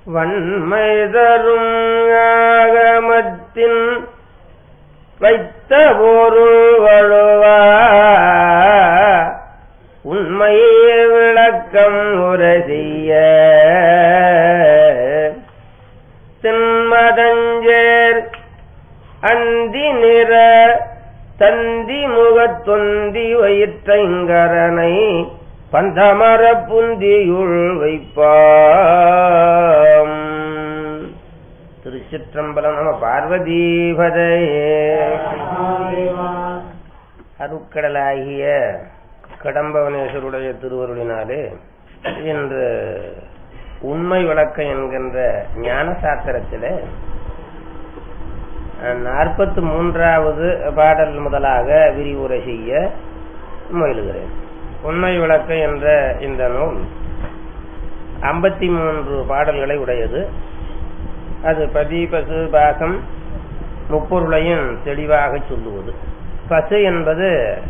வன்மை தரும் ஆகமத்தின் வைத்த பொருள் வழுவா உண்மையே விளக்கம் உரை செய்ய தின்மதஞ்சேர் அந்தி நிற தந்தி முகத்தொந்தி வயிற்றைங்கரனை பந்தமர புந்தியுள் வைப்பாம் திருச்சிற்றம்பலம் நம பார்வதீபதையே அருக்கடலாகிய கடம்பவனேஸ்வருடைய திருவருளினாலே இன்று உண்மை விளக்கம் என்கின்ற ஞான சாத்திரத்தில் நாற்பத்தி மூன்றாவது பாடல் முதலாக விரிவுரை செய்ய முயலுகிறேன் உண்மை விளக்கம் என்ற இந்த நூல் ஐம்பத்தி மூன்று பாடல்களை உடையது அது பதி பசு பாகம் முப்பொருளையும் தெளிவாக சொல்லுவது பசு என்பது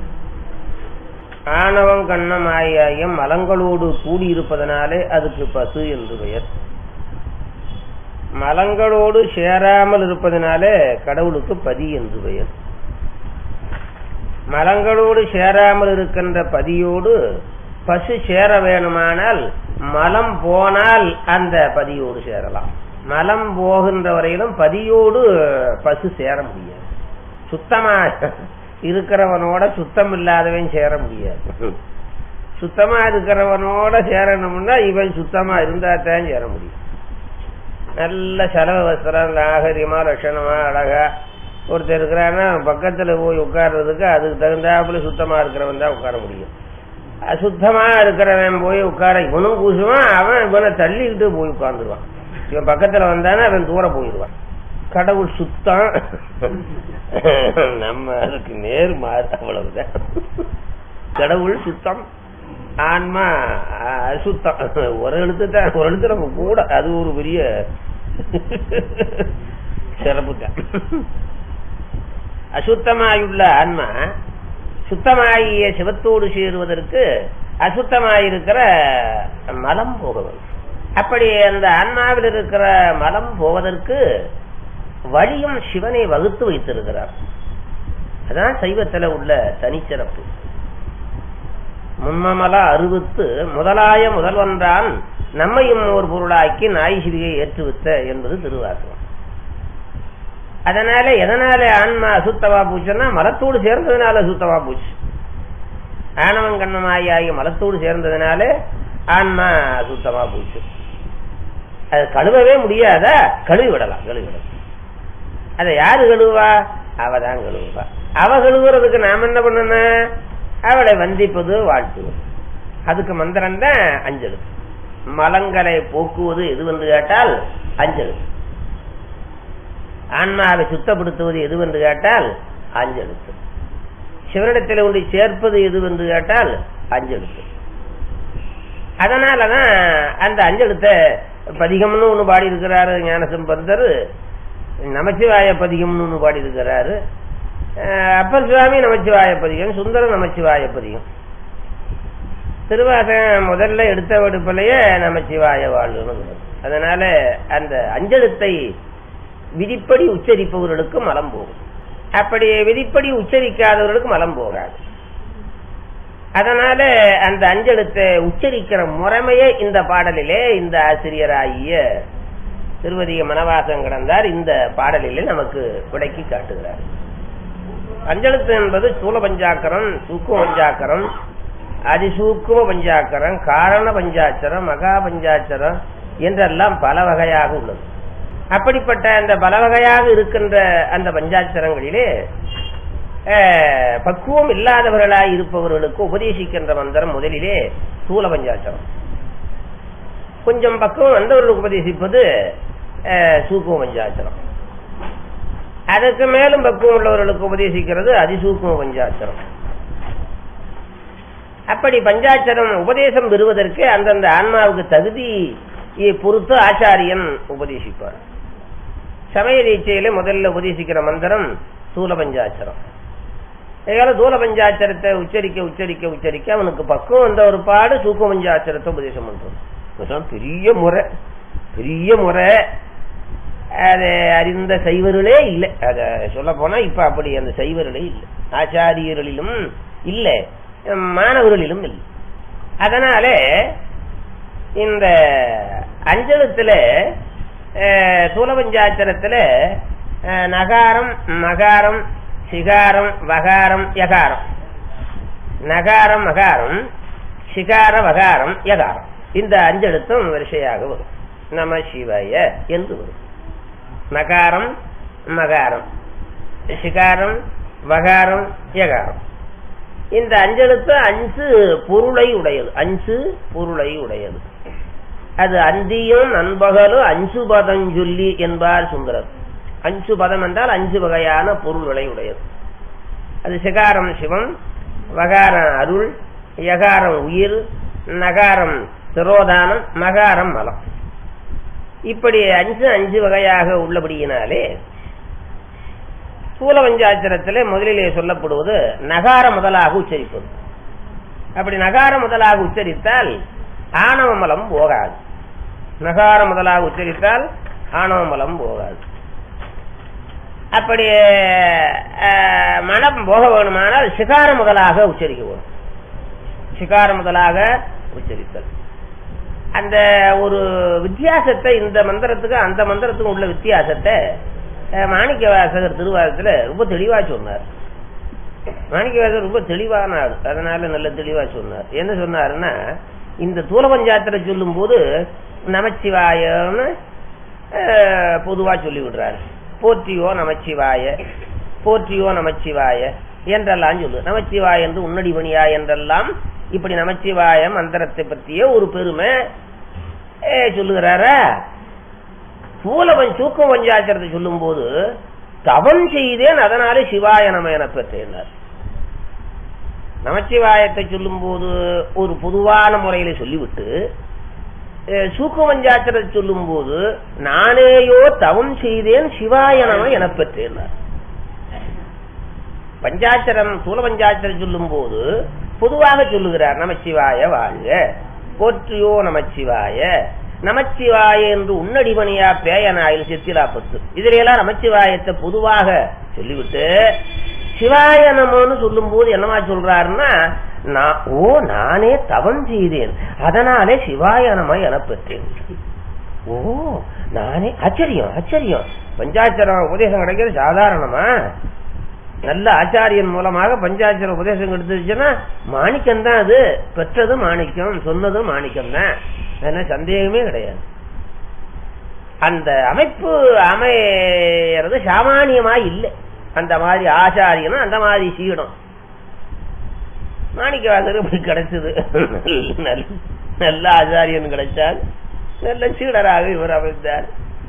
ஆணவம் கண்ணம் ஆகிய மலங்களோடு கூடியிருப்பதனாலே அதுக்கு பசு என்று பெயர் மலங்களோடு சேராமல் இருப்பதனாலே கடவுளுக்கு பதி என்று பெயர் மலங்களோடு சேராமல் இருக்கின்ற பதியோடு பசு சேர வேணுமானால் மலம் போனால் அந்த பதியோடு சேரலாம் மலம் போகின்ற வரையிலும் பதியோடு பசு சேர முடியாது சுத்தமா இருக்கிறவனோட சுத்தம் இல்லாதவன் சேர முடியாது சுத்தமா இருக்கிறவனோட சேரணும்னா இவன் சுத்தமா இருந்தா தான் சேர முடியும் நல்ல செலவு வஸ்திரம் நாகரிகமா லட்சணமா அழகா ஒருத்தர் இருக்கிறான்னா பக்கத்துல போய் உட்கார்றதுக்கு அதுக்கு தகுந்தாப்புல சுத்தமா இருக்கிறவன் தான் உட்கார முடியும் அசுத்தமா இருக்கிறவன் போய் உட்கார இவனும் கூசுவான் அவன் இவனை தள்ளிக்கிட்டு போய் உட்கார்ந்துருவான் இவன் பக்கத்துல வந்தானே அவன் தூரம் போயிடுவான் கடவுள் சுத்தம் நம்ம அதுக்கு நேர் மாறு அவ்வளவுதான் கடவுள் சுத்தம் ஆன்மா அசுத்தம் ஒரு எழுத்து தான் ஒரு எழுத்து நம்ம கூட அது ஒரு பெரிய சிறப்பு தான் அசுத்தமாயுள்ள ஆன்மா சுத்தமாகிய சிவத்தோடு சேருவதற்கு அசுத்தமாயிருக்கிற மலம் போகவன் அப்படி அந்த ஆன்மாவில் இருக்கிற மலம் போவதற்கு வழியும் சிவனை வகுத்து வைத்திருக்கிறார் அதான் சைவத்தில் உள்ள தனிச்சிறப்பு முன்மமல அறுவித்து முதலாய முதல்வன்றான் நம்மையும் ஒரு பொருளாக்கி நாய் சிவிகை ஏற்றுவித்த என்பது திருவாசகம் அதனால எதனால ஆன்மா அசுத்தமா போச்சுன்னா மலத்தோடு சேர்ந்ததுனால அசுத்தமா போச்சு ஆணவம் கண்ணமாயி ஆகிய மலத்தோடு சேர்ந்ததுனால ஆன்மா அசுத்தமா போச்சு அது கழுவவே முடியாத கழுவி விடலாம் கழுவி விடலாம் அதை யாரு கழுவா அவதான் கழுவுவா அவ கழுவுறதுக்கு நாம் என்ன பண்ணணும் அவளை வந்திப்பது வாழ்த்துவது அதுக்கு மந்திரம் தான் அஞ்சலு மலங்களை போக்குவது எதுவென்று கேட்டால் அஞ்சலு ஆன்மாவை சுத்தப்படுத்துவது எதுவென்று கேட்டால் அஞ்செழுத்து சிவனிடத்தில் ஒன்றை சேர்ப்பது எதுவென்று கேட்டால் அஞ்செழுத்து அதனாலதான் அந்த அஞ்செழுத்தை பதிகம்னு ஒண்ணு பாடி இருக்கிறாரு ஞானசம்பந்தர் நமச்சிவாய பதிகம்னு ஒண்ணு பாடி இருக்கிறாரு அப்பர் சுவாமி நமச்சிவாய பதிகம் சுந்தர நமச்சிவாய பதிகம் திருவாசகம் முதல்ல எடுத்த வடுப்பிலேயே நமச்சிவாய வாழ்வுன்னு அதனால அந்த அஞ்செழுத்தை விதிப்படி உச்சரிப்பவர்களுக்கு மலம் போகும் அப்படி விதிப்படி உச்சரிக்காதவர்களுக்கு மலம் போகாது அதனால அந்த அஞ்செழுத்தை உச்சரிக்கிற முறைமையே இந்த பாடலிலே இந்த ஆசிரியராகிய திருவதிக மனவாசம் கிடந்தார் இந்த பாடலிலே நமக்கு விளக்கி காட்டுகிறார் அஞ்செழுத்து என்பது சூல பஞ்சாக்கரம் சூக்கும பஞ்சாக்கரம் அதிசூக்கும பஞ்சாக்கரம் காரண பஞ்சாச்சரம் மகா பஞ்சாச்சரம் என்றெல்லாம் பல வகையாக உள்ளது அப்படிப்பட்ட அந்த பல வகையாக இருக்கின்ற அந்த பஞ்சாட்சரங்களிலே பக்குவம் இல்லாதவர்களாய் இருப்பவர்களுக்கு உபதேசிக்கின்ற மந்திரம் முதலிலே சூல பஞ்சாட்சரம் கொஞ்சம் பக்குவம் வந்தவர்களுக்கு உபதேசிப்பது சூக்கும பஞ்சாட்சரம் அதற்கு மேலும் பக்குவம் உள்ளவர்களுக்கு உபதேசிக்கிறது அதிசூக்கும பஞ்சாட்சரம் அப்படி பஞ்சாட்சரம் உபதேசம் பெறுவதற்கு அந்தந்த ஆன்மாவுக்கு தகுதியை பொறுத்து ஆச்சாரியன் உபதேசிப்பார் சமய தீட்சையில முதல்ல உபதேசிக்கிற மந்திரம் சூல பஞ்சாட்சரம் அதனால தூல பஞ்சாட்சரத்தை உச்சரிக்க உச்சரிக்க உச்சரிக்க அவனுக்கு பக்குவம் வந்த ஒரு பாடு சூக்க பஞ்சாட்சரத்தை உபதேசம் பண்றது இதுதான் பெரிய முறை பெரிய முறை அது அறிந்த சைவர்களே இல்லை அத சொல்ல போனா இப்ப அப்படி அந்த சைவர்களே இல்லை ஆச்சாரியர்களிலும் இல்லை மாணவர்களிலும் இல்லை அதனால இந்த அஞ்சலத்துல அஹ், தூலபஞ்சாச்சரத்துல அஹ், நகாரம் மகாரம் சிகாரம் வகாரம் யகாரம் நகாரம் மகாரம் சிகார வகாரம் யகாரம் இந்த அஞ்செழுத்தும் வரிசையாக வரும் நம சிவாய என்று வரும் நகாரம் மகாரம் சிகாரம் வகாரம் யகாரம் இந்த அஞ்செழுத்து அஞ்சு பொருளை உடையது அஞ்சு பொருளை உடையது அது அந்தியும் நண்பகலும் அஞ்சு பதம் சொல்லி என்பார் சுந்தரர் அஞ்சு பதம் என்றால் அஞ்சு வகையான பொருள்களை உடையது அது சிகாரம் சிவம் வகாரம் அருள் யகாரம் உயிர் நகாரம் திரோதானம் மகாரம் மலம் இப்படி அஞ்சு அஞ்சு வகையாக உள்ளபடியினாலே சூல பஞ்சாட்சரத்திலே முதலிலே சொல்லப்படுவது நகார முதலாக உச்சரிப்பது அப்படி நகார முதலாக உச்சரித்தால் ஆணவ மலம் போகாது நகார முதலாக உச்சரித்தால் ஆணவ மலம் போகாது அப்படி அஹ், மனம் போக வேணுமானால் சிகார முதலாக உச்சரிக்க வேணும் சிகார முதலாக உச்சரித்தல் அந்த ஒரு வித்தியாசத்தை இந்த மந்திரத்துக்கு அந்த மந்திரத்துக்கும் உள்ள வித்தியாசத்தை அஹ், மாணிக்க வாசகர் திருவாரத்துல ரொம்ப தெளிவா சொன்னார் மாணிக்க வாசகர் ரொம்ப தெளிவான ஆள் அதனால நல்ல தெளிவா சொன்னார் என்ன சொன்னாருன்னா இந்த தூலபஞ்சாத்திர சொல்லும் போது நமச்சிவாயன்னு அஹ், பொதுவா சொல்லி விடுறாரு போற்றியோ நமச்சிவாய போற்றியோ நமச்சிவாய என்றெல்லாம் சொல்லு நமச்சிவாய என்று உன்னடி மணியா என்றெல்லாம் இப்படி நமச்சிவாய மந்திரத்தை பற்றிய ஒரு பெருமை ஏ, சொல்லுகிறாரா சூலவன் சூக்க பஞ்சாச்சரத்தை சொல்லும் போது தவம் செய்தேன் அதனாலே சிவாய நம என பெற்றேனார் நமச்சிவாயத்தை சொல்லும் போது ஒரு பொதுவான முறையில சொல்லிவிட்டு அஹ், சூக்க பஞ்சாச்சரத்தை சொல்லும் போது நானேயோ தவம் செய்தேன் சிவாய நம என பெற்றேனார் பஞ்சாச்சரம் சூல பஞ்சாச்சரம் சொல்லும் போது பொதுவாக சொல்லுகிறார் நமச்சிவாய வாழ்க போற்றியோ நமச்சிவாய நமச்சிவாய என்று உன்னடிமணியா பேயனாயில் சித்திராப்பத்து இதுல எல்லாம் நமச்சிவாயத்தை பொதுவாக சொல்லிவிட்டு சிவாய நமன்னு சொல்லும் போது என்னமா சொல்றாருன்னா நான் ஓ நானே தவம் செய்தேன் அதனாலே சிவாய நம என பெற்றேன் ஓ நானே ஆச்சரியம் ஆச்சரியம் பஞ்சாட்சரம் உபதேசம் கிடைக்கிறது சாதாரணமா நல்ல ஆச்சாரியன் மூலமாக பஞ்சாட்சர உபதேசம் கிடைச்சிருச்சுன்னா மாணிக்கம் தான் அது பெற்றது மாணிக்கம் சொன்னதும் மாணிக்கம் தான் அதனால சந்தேகமே கிடையாது அந்த அமைப்பு அமையறது சாமானியமா இல்லை அந்த மாதிரி ஆச்சாரியனும் அந்த மாதிரி சீடம் மாணிக்கவாசர் இப்படி கிடைச்சது நல்ல நல்ல ஆச்சாரியன் கிடைச்சால் நல்ல சீடராக இவர் அமைந்தார்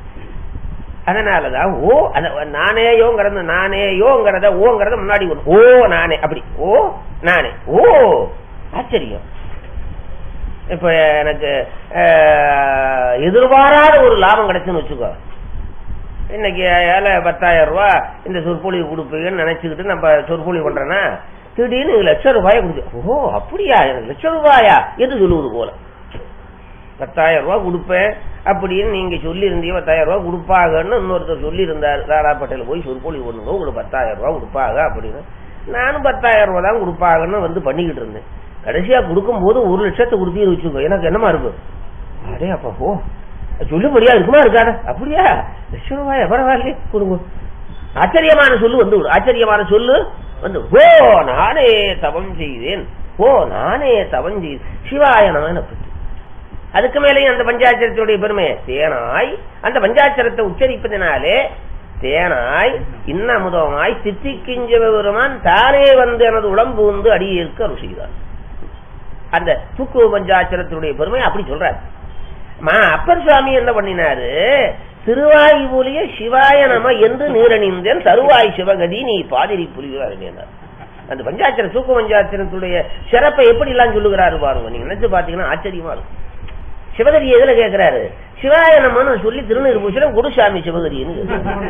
அதனாலதான் ஓ அத நானேயோங்கிறது நானேயோங்கிறத ஓங்கிறத முன்னாடி வரும். ஓ நானே அப்படி ஓ நானே ஓ ஆச்சரியம் இப்ப எனக்கு அஹ், எதிர்பாராத ஒரு லாபம் கிடைச்சுன்னு வச்சுக்கோ இன்னைக்கு ஏழை பத்தாயிரம் ரூபாய் இந்த சொற்பொழிவு கொடுப்பீங்கன்னு நினைச்சுக்கிட்டு நம்ம சொற்பொழிவு பண்றேன்னா திடீர்னு லட்சம் ரூபாயை கொடுத்து ஓ அப்படியா எனக்கு லட்சம் ரூபாயா என்று சொல்லுவது போல பத்தாயிரம் ரூபாய் கொடுப்பேன் அப்படின்னு நீங்க சொல்லி இருந்தீங்க பத்தாயிரம் ரூபாய் கொடுப்பாங்கன்னு இன்னொருத்தர் சொல்லி இருந்தார் தாரா பட்டேல் போய் சொற்பொழிவு பண்ணுங்க உங்களுக்கு பத்தாயிரம் ரூபாய் கொடுப்பாங்க அப்படின்னு நானும் பத்தாயிரம் ரூபாய் தான் கொடுப்பாங்கன்னு வந்து பண்ணிக்கிட்டு இருந்தேன் கடைசியா கொடுக்கும்போது ஒரு லட்சத்தை கொடுத்தீங்கன்னு வச்சுக்கோ எனக்கு என்னமா இருக்கும் அடே அப்பா ஓ சொல்லும்படியா இருக்குமா இருக்காத அப்படியா லட்சம் ரூபாய் பரவாயில்லையே கொடுங்க ஆச்சரியமான சொல்லு வந்து விடும். ஆச்சரியமான சொல்லு வந்து ஓ நானே தவம் செய்தேன் ஓ நானே தவம் செய்தேன் சிவாய நமன பற்றி அதுக்கு மேலேயும் அந்த பஞ்சாட்சரத்தினுடைய பெருமை தேனாய் அந்த பஞ்சாட்சரத்தை உச்சரிப்பதினாலே தேனாய் இன்னமுதமாய் தித்திக்கிஞ்ச பெருமான் தானே வந்து எனது உடம்பு வந்து அடியேற்க அருள் செய்தார் அந்த தூக்கு பஞ்சாட்சரத்தினுடைய பெருமை அப்படி சொல்றாரு மா அப்பர் சுவாமி என்ன பண்ணினாரு திருவாயுபொலிய சிவாய நம என்று நீரணிந்தேன் தருவாய் சிவகதி நீ பாதிரி புலிகிறார் அந்த பஞ்சாட்சர தூக்கு பஞ்சாட்சரத்துடைய சிறப்பை எப்படி எல்லாம் சொல்லுகிறாரு பாருங்க நீங்க நினைச்சு பாத்தீங்கன்னா ஆச்சரியமா இருக்கும் சிவகரி எதுல கேக்குறாரு சிவாய நமன்னு சொல்லி திருநீர் பூசலம் குருசாமி சிவகரின்னு கேக்குறாரு.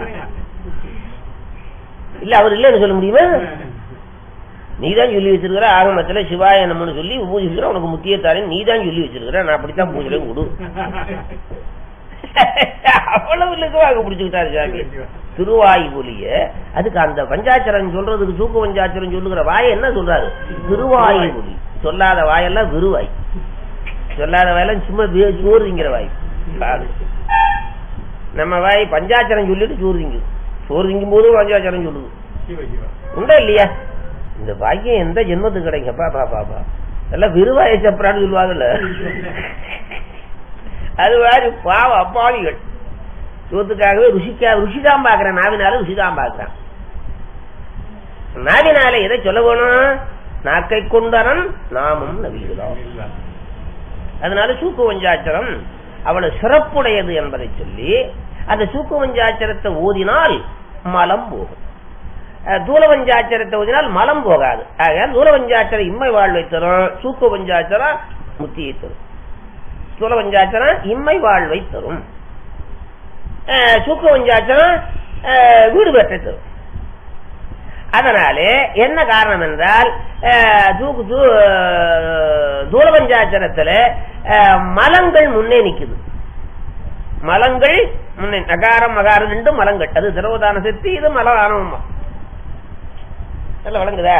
இல்ல அவர் இல்லன்னு சொல்ல முடியுமா நீதான் சொல்லி வச்சிருக்கிற ஆகமத்துல சிவாய நமன்னு சொல்லி பூஜிக்கிற உனக்கு முத்திய தாரேன் நீதான் சொல்லி வச்சிருக்கிற நான் அப்படித்தான் பூஜையில கொடு அவ்வளவு இலக்குவாக பிடிச்சுக்கிட்டாரு சாமி திருவாய்மொழிய அதுக்கு அந்த பஞ்சாச்சரம் சொல்றதுக்கு சூக்கு பஞ்சாச்சரம் சொல்லுகிற வாயை என்ன சொல்றாரு திருவாய்மொழி சொல்லாத வாயெல்லாம் விருவாய் சொல்லாத வாயெல்லாம் சும்மா வே- சோறு திங்கிற வாய் பாரு. நம்ம வாய் பஞ்சாச்சரம் சொல்லிட்டு சோறு திங்குது சோறு திங்கும் போது பஞ்சாச்சரம் சொல்லுது உண்டா இல்லையா இந்த பாக்கியம் எந்த ஜென்மத்துக்கு கிடைக்கப்பா பா பாப்பா எல்லாம் விருவாய சப்பரான்னு சொல்லுவாங்கல்ல அது மாதிரி பாவ அப்பாவிகள் சோத்துக்காகவே ருசிக்கா ருசிதான் பாக்குறேன் நாவினால ருசிதான் பாக்குறேன் நாவினால எதை சொல்ல வேணும் நாக்கை கொண்டனன் நாமும் நவிழ்கிறோம் அதனால சூக்கு வஞ்சாச்சரம் அவ்வளவு சிறப்புடையது என்பதை சொல்லி அந்த சூக்கு வஞ்சாச்சரத்தை ஓதினால் மலம் போகும் அஹ், தூல பஞ்சாச்சரத்தை ஓதினால் மலம் போகாது ஆக தூல பஞ்சாச்சரம் இம்மை வாழ்வை தரும் சூக்கு பஞ்சாச்சரம் முத்தியை தரும் தூல பஞ்சாச்சரம் இம்மை வாழ்வை தரும் அஹ், சூக்கு பஞ்சாச்சரம் அஹ், வீடு பெற்றை தரும் அதனாலே என்ன காரணம் என்றால் அஹ், தூக்கு தூ- அஹ், தூல பஞ்சாச்சரத்துல அஹ், மலங்கள் முன்னே நிக்குது மலங்கள் முன்னே நகாரம் மகாரம் ரெண்டு மலங்கள் அது திரவதான சக்தி இது மலதானமா நல்ல வழங்குதா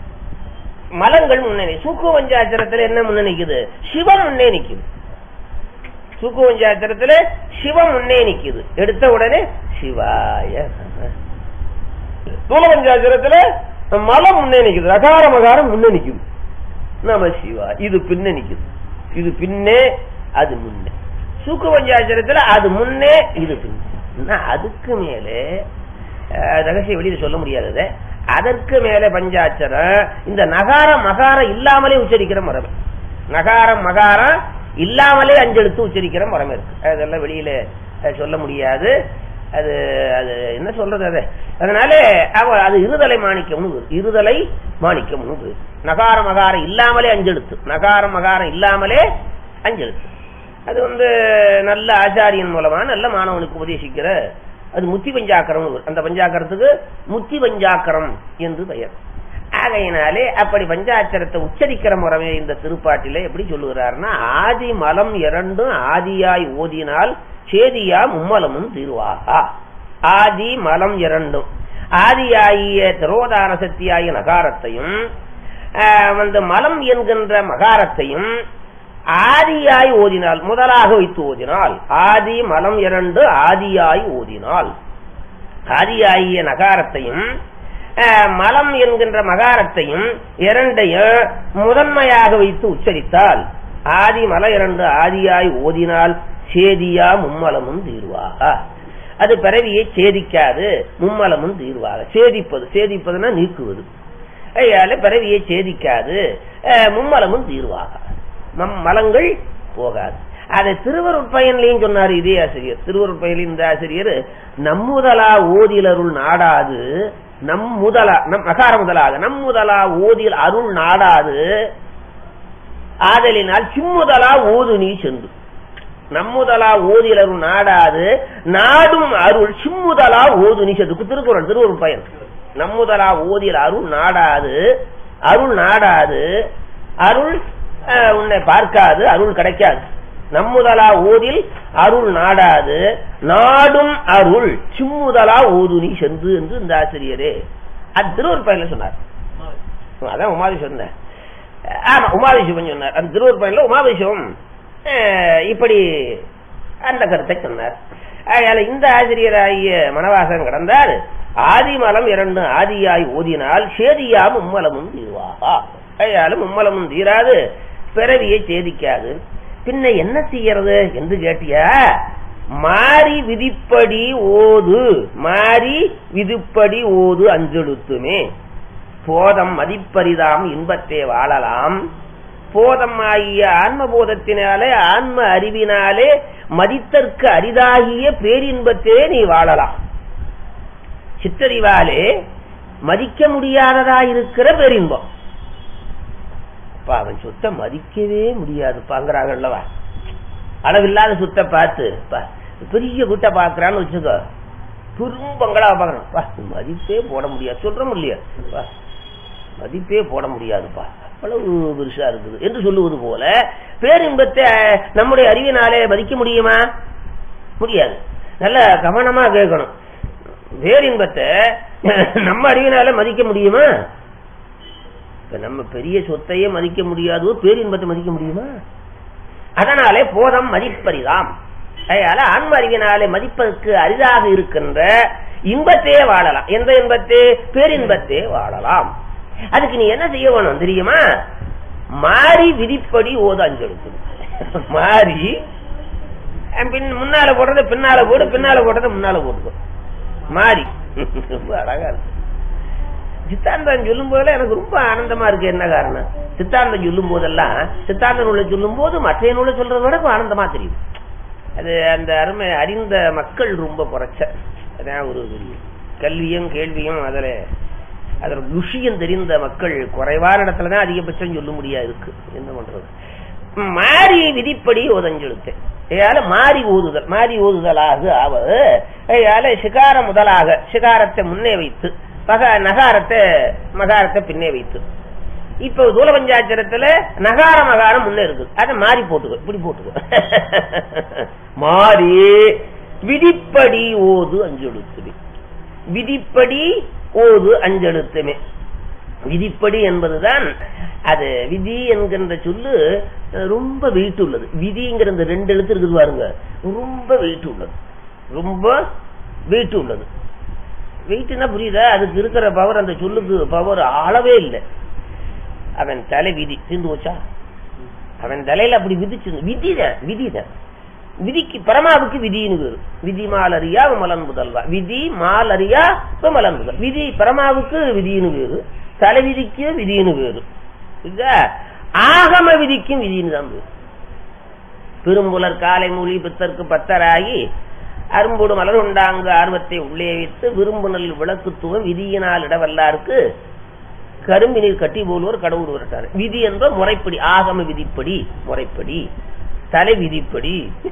மலங்கள் முன்னே நி- சூக்கு பஞ்சாச்சரத்துல என்ன முன்னே நிக்குது சிவம் முன்னே நிக்குது சூக்கு பஞ்சாச்சரத்துல சிவம் முன்னே நிக்குது எடுத்த உடனே சிவாய நம தூல பஞ்சாச்சரத்துல மலம் முன்னே நிக்குது ரகார மகாரம் முன்னே நிக்குது நம சிவா இது பின்ன நிக்குது இது பின்னே அது முன்னே சூக்கு பஞ்சாச்சரத்துல அது முன்னே இது பின்னே இன்னும் அதுக்கு மேலே அஹ், ரகசிய வெளியில சொல்ல முடியாதது அதற்கு மேல பஞ்சாட்சரம் இந்த நகாரம் மகாரம் இல்லாமலே உச்சரிக்கிற மரபு நகாரம் மகாரம் இல்லாமலே அஞ்செழுத்து உச்சரிக்கிற மரம் இருக்கு அதெல்லாம் வெளியில அஹ், சொல்ல முடியாது அது அது என்ன சொல்றது அது அதனால அவ அது இருதலை மாணிக்கம்னு பேரு. இருதலை மாணிக்கம்னு பேரு. நகார மகாரம் இல்லாமலே அஞ்செழுத்து நகாரம் மகாரம் இல்லாமலே அஞ்செழுத்து அது வந்து நல்ல ஆச்சாரியன் மூலமா நல்ல மாணவனுக்கு உபதேசிக்கிற அது முத்தி பஞ்சாக்கரம் அந்த பஞ்சாக்கரத்துக்கு முத்தி பஞ்சாக்கரம் என்று பெயர் ஆகையினாலே அப்படி பஞ்சாட்சரத்தை உச்சரிக்கிற முறையே இந்த திருப்பாட்டிலே எப்படி சொல்லுகிறாருன்னா ஆதி மலம் இரண்டும் ஆதியாய் ஓதினால் சேதியா மும்மலமும் தீர்வாகா ஆதி மலம் இரண்டும் ஆதியாகிய திரோதான சக்தியாகிய நகாரத்தையும் ஆஹ், வந்து மலம் என்கின்ற மகாரத்தையும் ஆதியாய் ஓதினால் முதலாக வைத்து ஓதினால் ஆதி மலம் இரண்டு ஆதியாய் ஓதினால் ஆதியாகிய நகாரத்தையும் அஹ், மலம் என்கின்ற மகாரத்தையும் இரண்டையும் முதன்மையாக வைத்து உச்சரித்தால் ஆதி மல இரண்டு ஆதியாய் ஓதினால் சேதியா மும்மலமும் தீர்வாக அது பிறவியை சேதிக்காது மும்மலமும் தீர்வாக சேதிப்பது சேதிப்பதுன்னா நீக்குவது ஐயால பிறவியை சேதிக்காது அஹ், மும்மலமும் தீர்வாக நம் மலங்கள் போகாது அதை திருவருட்பயன்லையும் சொன்னார் இதே ஆசிரியர் திருவருட்பயனில் இந்த ஆசிரியர் நம்முதலா ஓதிலருள் நாடாது நம் முதலா நம் மகார முதலாக நம் முதலா ஓதில் அருள் நாடாது ஆதலினால் சிம்முதலா ஓது நீ சென்று நம்முதலா ஓதில் அருள் நாடாது நாடும் அருள் சிம்முதலா ஓது நீ சென்று திருக்குறள் திருவருள் பயன் நம்முதலா ஓதில் அருள் நாடாது அருள் நாடாது அருள் அஹ், உன்னை பார்க்காது அருள் கிடைக்காது நம்முதலா ஓதில் அருள் நாடாது நாடும் அருள் சிம்முதலா ஓது நீ சென்று என்று இந்த ஆசிரியரே அது திருவருள் பயன்ல சொன்னார் அதான் உமாதேஸ்வரன் சொன்னேன் ஆமா உமாதேஸ்வரன் சொன்னார் அந்த திருவூர் பயனில் உமாதேஸ்வரம் அஹ், இப்படி அந்த கருத்தை சொன்னார் அதனால இந்த ஆசிரியராகிய மனவாசன் கடந்தால் ஆதிமலம் இரண்டு ஆதியாய் ஓதினால் சேதியா மும்மலமும் தீர்வாகா அதனால மும்மலமும் தீராது பிறவியை சேதிக்காது பின்ன என்ன செய்யறது என்று கேட்டியா மாறி விதிப்படி ஓது மாறி விதிப்படி ஓது அஞ்செழுத்துமே போதம் மதிப்பரிதாம் இன்பத்தே வாழலாம் போதம் ஆகிய ஆன்மபோதத்தினாலே ஆன்ம அறிவினாலே மதித்தற்கு அரிதாகிய பேரின்பத்தே நீ வாழலாம் சித்தறிவாலே மதிக்க முடியாததா இருக்கிற பேரின்பம் அப்ப அவன் சொத்தை மதிக்கவே முடியாதுப்பாங்கிறாங்கல்லவா அளவில்லாத சொத்தை பார்த்து பா, பெரிய குட்டை பாக்குறான்னு வச்சுக்கோ துரும்பங்களா பாக்குறான் பா, மதிப்பே போட முடியாது சொல்றோம் இல்லையா பா, மதிப்பே போட முடியாதுப்பா அவ்வளவு பெருசா இருக்குது என்று சொல்லுவது போல பேரின்பத்தை நம்முடைய அறிவினாலே மதிக்க முடியுமா முடியாது நல்ல கவனமா கேட்கணும் பேரின்பத்தை நம்ம அறிவினால மதிக்க முடியுமா இப்ப நம்ம பெரிய சொத்தையே மதிக்க முடியாதோ பேரின்பத்தை மதிக்க முடியுமா அதனாலே போதம் மதிப்பரிதாம் அதனால ஆன்ம அறிவினாலே மதிப்பதற்கு அரிதாக இருக்கின்ற இன்பத்தையே வாழலாம் எந்த இன்பத்தே பேரின்பத்தே வாழலாம் அதுக்கு நீ என்ன செய்ய வேணும் தெரியுமா மாறி விதிப்படி ஓத அஞ்செழுத்து மாறி அஹ் பின் முன்னால போடுறத பின்னால போடு பின்னால போடுறத முன்னால போட்டுக்கோ மாறி ரொம்ப அழகா இருக்கு சித்தாந்தம் சொல்லும் போதெல்லாம் எனக்கு ரொம்ப ஆனந்தமா இருக்கு என்ன காரணம் சித்தாந்தம் சொல்லும் போதெல்லாம் சித்தாந்த நூலை சொல்லும் போது மற்ற நூலை சொல்றத விட இப்ப ஆனந்தமா தெரியும் அது அந்த அருமை அறிந்த மக்கள் ரொம்ப குறைச்ச அதான் ஒரு கல்வியும் கேள்வியும் அதுல அதோட விஷயம் தெரிந்த மக்கள் குறைவான இடத்துலதான் அதிகபட்சம் சொல்ல முடியா இருக்கு என்ன பண்றது மாறி விதிப்படி ஓதஞ்செழுத்து ஏயால மாறி ஓதுதல் மாறி ஓதுதலாக ஆவது ஏயால சிகார முதலாக சிகாரத்தை முன்னே வைத்து மக நகாரத்தை மகாரத்தை பின்னே வைத்து இப்ப தூல பஞ்சாட்சரத்துல நகார மகாரம் முன்னே இருக்கு அதை மாறி போட்டுக்கோ இப்படி போட்டுக்கோ மாறி விதிப்படி ஓது அஞ்செழுத்துமே விதிப்படி ஓது அஞ்செழுத்துமே விதிப்படி என்பதுதான் அது விதி என்கின்ற சொல்லு ரொம்ப வெயிட் உள்ளது விதிங்கிற இந்த ரெண்டு எழுத்து இருக்குது பாருங்க ரொம்ப வெயிட் உள்ளது ரொம்ப வெயிட் உள்ளது வெயிட்னா புரியுதா அதுக்கு இருக்கிற பவர் அந்த சொல்லுக்கு பவர் அளவே இல்லை அவன் தலை விதி தீர்ந்து போச்சா அவன் தலையில அப்படி விதிச்சு விதிதான் விதிதான் விதிக்கு பரமாவுக்கு விதின்னு பேரு விதி மாலரியா விமலன் முதல்வா விதி மாலரியா விமலன் முதல் விதி பரமாவுக்கு விதின்னு பேரு தலை விதிக்கு விதின்னு பேரு புரியுதா? ஆகம விதிக்கும் விதின்னு தான் பேரு பெரும்புலர் காலை மூலி பித்தற்கு பத்தராகி அரும்போடு மலர் உண்டாங்கு ஆர்வத்தை உள்ளே வைத்து விரும்புனல் விளக்குத்துவம் விதியினால் இடவல்லாருக்கு கரும்பு நீர் கட்டி போலுவர் கடவுள் விரட்டார் விதி என்ற முறைப்படி ஆகம விதிப்படி முறைப்படி தலை விதிப்படி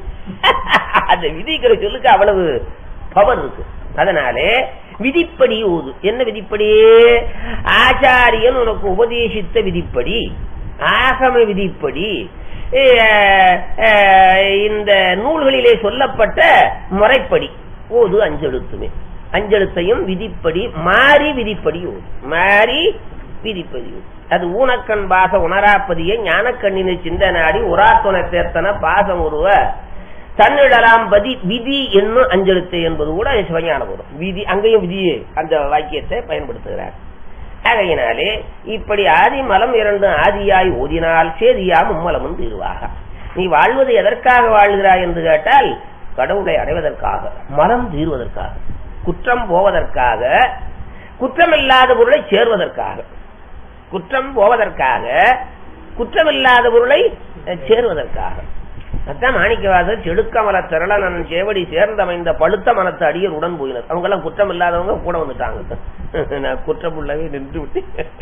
அந்த விதிக்கிற சொல்லுக்கு அவ்வளவு பவர் இருக்கு அதனாலே விதிப்படி ஓது என்ன விதிப்படி ஆச்சாரியன் உனக்கு உபதேசித்த விதிப்படி ஆகம விதிப்படி அஹ், அஹ், இந்த நூல்களிலே சொல்லப்பட்ட முறைப்படி ஓது அஞ்செழுத்துமே அஞ்செழுத்தையும் விதிப்படி மாறி விதிப்படி ஓது மாறி விதிப்படி ஓது அது ஊனக்கண் பாச உணராப்பதியை ஞானக்கண்ணினை சிந்தனாடி உராத்துணை சேர்த்தன பாசம் உருவ தன்னிடலாம் பதி விதி என்னும் அஞ்செழுத்து என்பது கூட சிவஞானம் வரும் விதி அங்கேயும் விதி அந்த வாக்கியத்தை பயன்படுத்துகிறார் ஆகையினாலே இப்படி ஆதி மலம் இரண்டு ஆதியாய் ஓதினால் சேதியா மும்மலமும் தீர்வாக நீ வாழ்வது எதற்காக வாழ்கிறாய் என்று கேட்டால் கடவுளை அடைவதற்காக மலம் தீர்வதற்காக குற்றம் போவதற்காக குற்றமில்லாத பொருளை சேர்வதற்காக குற்றம் போவதற்காக குற்றமில்லாத பொருளை அஹ், சேர்வதற்காக அதான் மாணிக்கவாசர் செடுக்கமல திரளனன் சேவடி சேர்ந்தமைந்த பழுத்த மனத்து அடியர் உடன் போயினர் அவங்க எல்லாம் குற்றம் இல்லாதவங்க கூட வந்துட்டாங்க நான் குற்றம் உள்ளவே நின்று விட்டு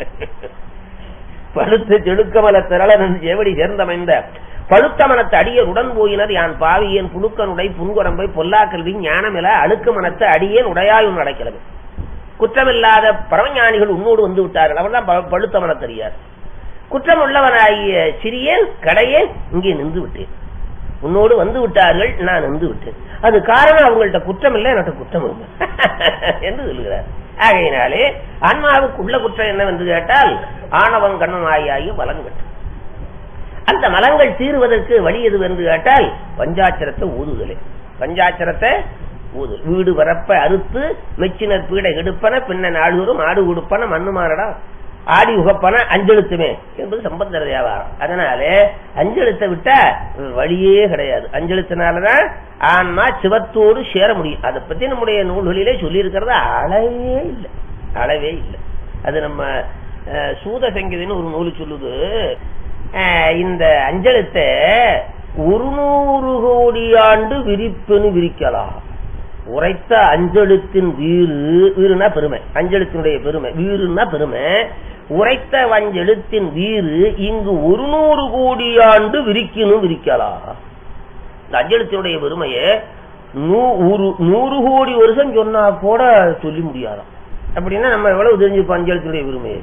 பழுத்த செடுக்கமல திரளனன் சேவடி சேர்ந்தமைந்த பழுத்த மனத்து அடியர் உடன் போயினர் யான் பாவியன் புழுக்கனுடை புன்குரம்பை பொல்லாக்கல்வி ஞானமில அழுக்கு மனத்து அடியேன் உடையாயும் நடக்கிறது குற்றமில்லாத பரமஞானிகள் உன்னோடு வந்து விட்டார்கள் அவர்தான் ப- பழுத்த மனத்தறியார் குற்றம் உள்ளவனாகிய சிறியேன் கடையேன் இங்கே நின்று விட்டேன் உன்னோடு வந்து விட்டார்கள் நான் நின்று விட்டேன் அது காரணம் அவங்கள்ட்ட குற்றம் இல்லை என்கிட்ட குற்றம் இல்லை என்று சொல்லுகிறார் ஆகையினாலே ஆன்மாவுக்கு உள்ள குற்றம் என்னவென்று கேட்டால் ஆணவம் கண்ணம் ஆகிய மலங்கள் அந்த மலங்கள் தீருவதற்கு வழி எது என்று கேட்டால் பஞ்சாட்சரத்தை ஊதுதலே பஞ்சாட்சரத்தை ஊது வீடு வரப்ப அறுத்து மெச்சினர் பீடை எடுப்பன பின்ன நாடுதோறும் ஆடு கொடுப்பன மண்ணு மாறடா ஆடி உகப்பன அஞ்செழுத்துமே என்பது சம்பந்தர வியாபாரம் அதனாலே அஞ்செழுத்தை விட்டா வழியே கிடையாது அஞ்செழுத்தினாலதான் ஆன்மா சிவத்தோடு சேர முடியும் அதை பத்தி நம்முடைய நூல்களிலே சொல்லி இருக்கிறது அளவே இல்லை அளவே இல்லை அது நம்ம அஹ், சூத சங்கீதன்னு ஒரு நூல் சொல்லுது அஹ், இந்த அஞ்செழுத்தை ஒரு நூறு கோடி ஆண்டு விரிப்புன்னு விரிக்கலாம் உரைத்த அஞ்செழுத்தின் வீறு வீறுனா பெருமை அஞ்செழுத்தினுடைய பெருமை வீறுனா பெருமை உரைத்த வஞ்செழுத்தின் வீறு இங்கு ஒரு நூறு கோடி ஆண்டு விரிக்கணும் விரிக்கலாம் இந்த அஞ்செழுத்தினுடைய பெருமையை நூ- ஒரு நூறு கோடி வருஷம் சொன்னா கூட சொல்லி முடியாதாம் அப்படின்னா நம்ம எவ்வளவு தெரிஞ்சுப்போம் அஞ்செழுத்தினுடைய பெருமையை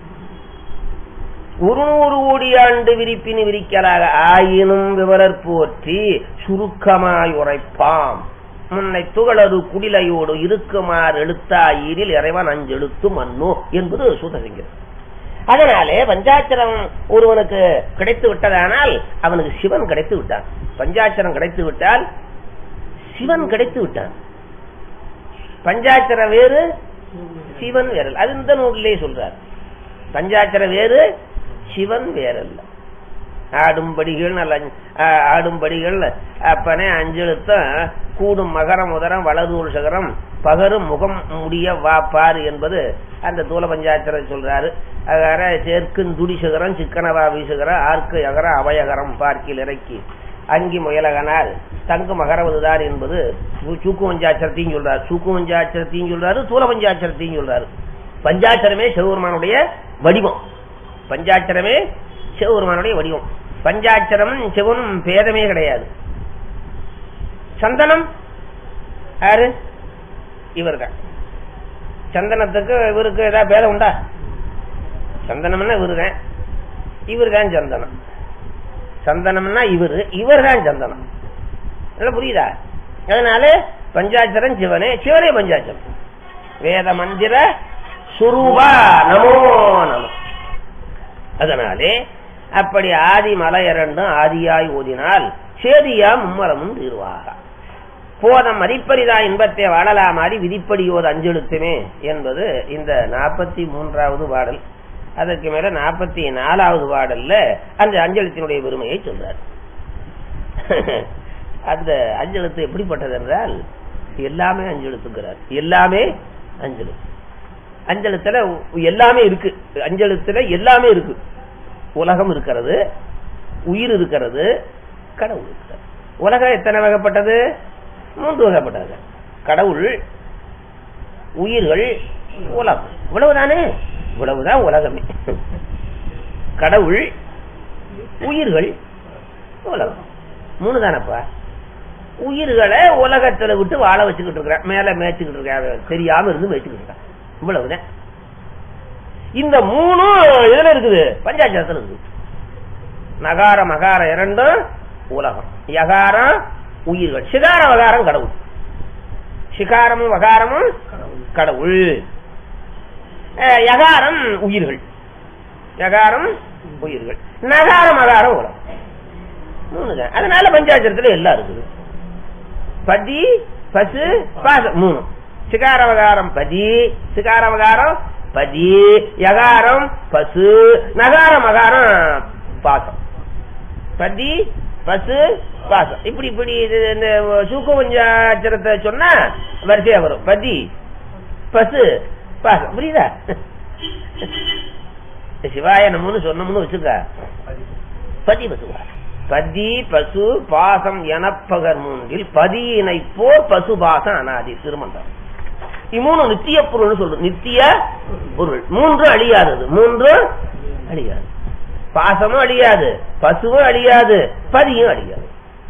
ஒரு நூறு கோடி ஆண்டு விரிப்பினு விரிக்கலாக ஆயினும் விவரர் போற்றி சுருக்கமாய் உரைப்பாம் முன்னை துகளது குடிலையோடு இருக்குமாறு எழுத்தாயிரில் இறைவன் அஞ்செழுத்து மன்னோ என்பது சூதசிங்கம் அதனாலே பஞ்சாட்சரம் ஒருவனுக்கு கிடைத்து விட்டதானால் அவனுக்கு சிவன் கிடைத்து விட்டான் பஞ்சாட்சரம் கிடைத்து விட்டால் சிவன் கிடைத்து விட்டான் பஞ்சாட்சரம் வேறு சிவன் வேறல் அது இந்த நூலிலே சொல்றார் பஞ்சாட்சரம் வேறு சிவன் வேறல்ல ஆடும்படிகள் நல்ல ஆ- ஆடும்படிகள் அப்பனே அஞ்செழுத்தம் கூடும் மகரம் உதரம் வலதூர் சகரம் பகரும் முகம் முடிய வா பாரு என்பது அந்த தூல பஞ்சாட்சரம் சொல்றாரு அகார சேர்க்கும் துடி சிகரம் சிக்கனவா வீசுகரம் ஆர்க்கு அகரம் அபயகரம் பார்க்கில் இறக்கி அங்கி முயலகனால் தங்கு மகரவதுதான் என்பது சு- சூக்கு பஞ்சாட்சரத்தையும் சொல்றாரு சூக்கு பஞ்சாட்சரத்தையும் சொல்றாரு தூல பஞ்சாட்சரத்தையும் சொல்றாரு பஞ்சாட்சரமே சிவபெருமானுடைய வடிவம் பஞ்சாட்சரமே சிவபெருமானுடைய வடிவம் பஞ்சாட்சரமும் சிவனும் பேதமே கிடையாது சந்தனம் யாரு இவர்தான் சந்தனத்துக்கு இவருக்கு ஏதாவது பேதம் உண்டா சந்தனம்னா இவருதான் இவர்தான் சந்தனம் சந்தனம்னா இவரு இவர்தான் சந்தனம் நல்லா புரியுதா அதனால பஞ்சாட்சரம் சிவனே சிவனே பஞ்சாட்சரம் வேத மந்திர சுரூபா நமோ நம அதனாலே அப்படி ஆதி மலை இரண்டும் ஆதியாய் ஓதினால் சேதியா மும்மலமும் தீர்வாக போதம் மதிப்பரிதா இன்பத்தை வாழலாமாறி விதிப்படியோது அஞ்செழுத்துமே என்பது இந்த நாற்பத்தி மூன்றாவது பாடல் அதற்கு மேல நாற்பத்தி நாலாவது பாடல்ல அந்த அஞ்செழுத்தினுடைய பெருமையை சொல்றார் அந்த அஞ்செழுத்து எப்படிப்பட்டது என்றால் எல்லாமே அஞ்செழுத்துக்கிறார் எல்லாமே அஞ்செழுத்து அஞ்செழுத்துல எல்லாமே இருக்கு அஞ்செழுத்துல எல்லாமே இருக்கு உலகம் இருக்கிறது உயிர் இருக்கிறது கடவுள் இருக்கிறது உலகம் எத்தனை வகைப்பட்டது மூன்று வகைப்பட்டது கடவுள் உயிர்கள் உலகம் இவ்வளவுதானே இவ்வளவுதான் உலகமே கடவுள் உயிர்கள் உலகம் மூணு தானப்பா உயிர்களை உலகத்துல விட்டு வாழ வச்சுக்கிட்டு இருக்கிறான் மேல மேய்ச்சிக்கிட்டு இருக்கான் தெரியாம இருந்து மேய்ச்சிக்கிட்டு இருக்கான் இவ்வளவுதான் இந்த மூணும் இதுல இருக்குது பஞ்சாட்சரத்துல இருக்குது நகார மகார இரண்டும் உலகம் யகாரம் உயிர்கள் சிகார வகாரம் கடவுள் சிகாரமும் வகாரமும் கடவுள் அஹ், யகாரம் உயிர்கள் யகாரம் உயிர்கள் நகார மகாரம் உலகம் மூணு தான் அதனால பஞ்சாட்சரத்துல எல்லாம் இருக்குது பதி பசு பாசம் மூணு சிகாரவகாரம் பதி சிகாரவகாரம் பதி யகாரம் பசு நகார மகாரம் பாசம் பதி பசு பாசம் இப்படி இப்படி இது இந்த சூக்கு பஞ்சாட்சரத்தை சொன்னா வரிசையா வரும் பதி பசு பாசம் புரியுதா சிவாய நம்மன்னு சொன்னோம்னு வச்சுக்க பதி பசுவா பதி பசு பாசம் எனப்பகர் மூன்றில் பதியினை போர் பசு பாசம் அனாதி திருமந்தம் இம்மூணு நித்திய பொருள் சொல்றது நித்திய பொருள் மூன்று அழியாதது மூன்று அழியாது பாசமும் அழியாது பசுவும் அழியாது பதியும் அழியாது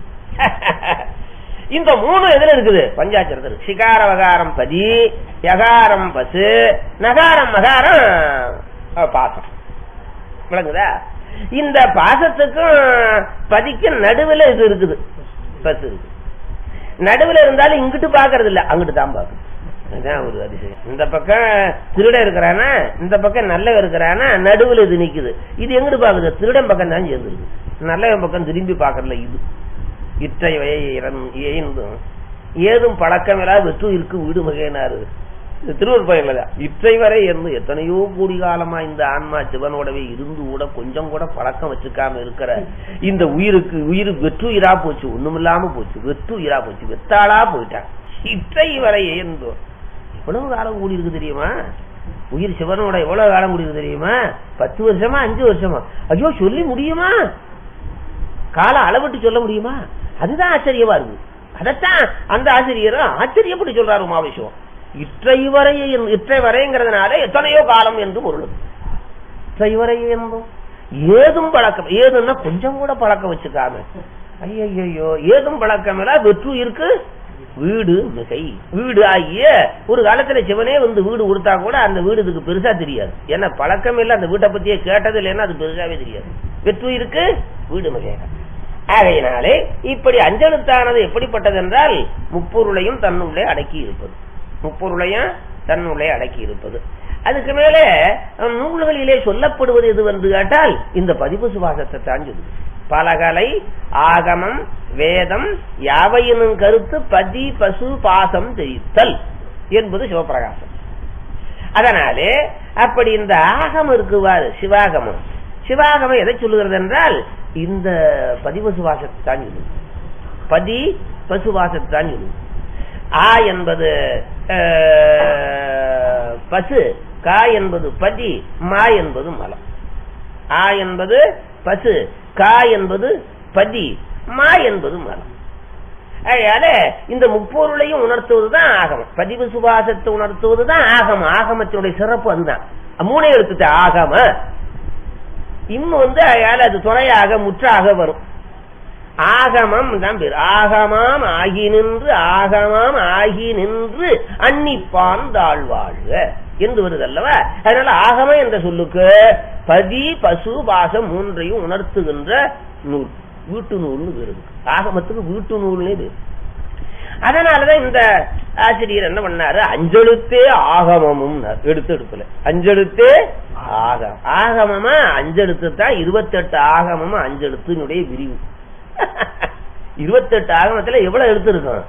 இந்த மூணு எதுல இருக்குது பஞ்சாட்சரத்தில் சிகார வகாரம் பதி யகாரம் பசு நகாரம் மகாரம் அஹ், பாசம் விளங்குதா இந்த பாசத்துக்கும் பதிக்கும் நடுவுல இது இருக்குது பசு இருக்கு நடுவுல இருந்தாலும் இங்கிட்டு பாக்குறது இல்ல அங்கிட்டு தான் பாக்குது அதுதான் ஒரு அதிசயம் இந்த பக்கம் திருட இருக்கிறானா இந்த பக்கம் நல்ல இருக்கிறானா நடுவுல இது நிக்குது இது எங்கிட்டு பாக்குது திருடன் பக்கம் தான் சேர்ந்துருக்கு நல்லவன் பக்கம் திரும்பி பாக்கறல இது இற்றை வயந்தும் ஏதும் பழக்கமில்லா வெற்று இருக்கு வீடு வகையினாரு இது திருவூர் பயன்லதான் இற்றை வரை இருந்து எத்தனையோ கோடி காலமா இந்த ஆன்மா சிவனோடவே இருந்து கூட கொஞ்சம் கூட பழக்கம் வச்சுக்காம இருக்கிற இந்த உயிருக்கு உயிர் வெற்றுயிரா போச்சு ஒண்ணுமில்லாம போச்சு வெற்றுயிரா போச்சு வெத்தாளா போயிட்டான் இற்றை வரை இருந்தோம் எவ்வளவு காலம் கூடி இருக்கு தெரியுமா உயிர் சிவனோட எவ்வளவு காலம் கூடி இருக்கு தெரியுமா பத்து வருஷமா அஞ்சு வருஷமா ஐயோ சொல்லி முடியுமா காலம் அளவிட்டு சொல்ல முடியுமா அதுதான் ஆச்சரியமா இருக்கு அதத்தான் அந்த ஆசிரியரும் ஆச்சரியப்பட்டு சொல்றாரு உமாவிஷம் இற்றை வரை இற்றை வரைங்கிறதுனால எத்தனையோ காலம் என்று பொருள் இற்றை வரை என்றும் ஏதும் பழக்கம் ஏதுன்னா கொஞ்சம் கூட பழக்கம் வச்சுக்காம ஐயோ ஏதும் பழக்கம் இல்ல வெற்று இருக்கு வீடு மிகை வீடு ஆகிய ஒரு காலத்துல சிவனே வந்து வீடு கொடுத்தா கூட அந்த வீடு இதுக்கு பெருசா தெரியாது ஏன்னா பழக்கம் இல்ல அந்த வீட்டை பத்தியே கேட்டது இல்லைன்னா அது பெருசாவே தெரியாது வெற்று இருக்கு வீடு மிகை ஆகையினாலே இப்படி அஞ்செழுத்தானது எப்படிப்பட்டது என்றால் முப்பொருளையும் தன்னுள்ளே அடக்கி இருப்பது முப்பொருளையும் தன்னுள்ளே அடக்கி இருப்பது அதுக்கு மேலே அஹ், நூல்களிலே சொல்லப்படுவது எது என்று கேட்டால் இந்த பதிவு சுவாசத்தை தான் சொல்லுது பலகலை ஆகமம் வேதம் யாவையினும் கருத்து பதி பசு பாசம் தெரித்தல் என்பது சிவபிரகாசம் அதனாலே அப்படி இந்த ஆகமம் இருக்குவாரு சிவாகமம் சிவாகமம் எதை சொல்லுகிறது என்றால் இந்த பதிவு சுவாசத்தை தான் சொல்லுது பதி பசுவாசத்தை தான் சொல்லுது ஆ என்பது அஹ், பசு கா என்பது பதி மா என்பது மலம் ஆ என்பது பசு கா என்பது பதி மா என்பது மலம் அதனால இந்த முப்பொருளையும் உணர்த்துவதுதான் ஆகமம் பதிவு சுபாசத்தை உணர்த்துவதுதான் ஆகமம் ஆகமத்தினுடைய சிறப்பு அதுதான் மூணே எழுத்துட்ட ஆகம இன்னும் வந்து அதனால அது துணையாக முற்றாக வரும் ஆகமம் தான் பேர் ஆகமாம் ஆகி நின்று ஆகமாம் ஆகி நின்று அன்னிப்பான் தாழ்வாழ்க என்று வருது அல்லவா அதனால ஆகமம் என்ற சொல்லுக்கு பதி பசு பாசம் மூன்றையும் உணர்த்துகின்ற நூல் வீட்டு நூல்னு பேரு ஆகமத்துக்கு வீட்டு நூல்னே பேரு அதனாலதான் இந்த ஆசிரியர் என்ன பண்ணாரு அஞ்செழுத்தே ஆகமமும் எடுத்து எடுக்கல அஞ்செழுத்தே ஆகம் ஆகமமா அஞ்செழுத்து தான் இருபத்தெட்டு ஆகமமா அஞ்செழுத்தினுடைய விரிவு இருபத்தெட்டு ஆகமத்துல எவ்வளவு எழுத்து இருக்கும்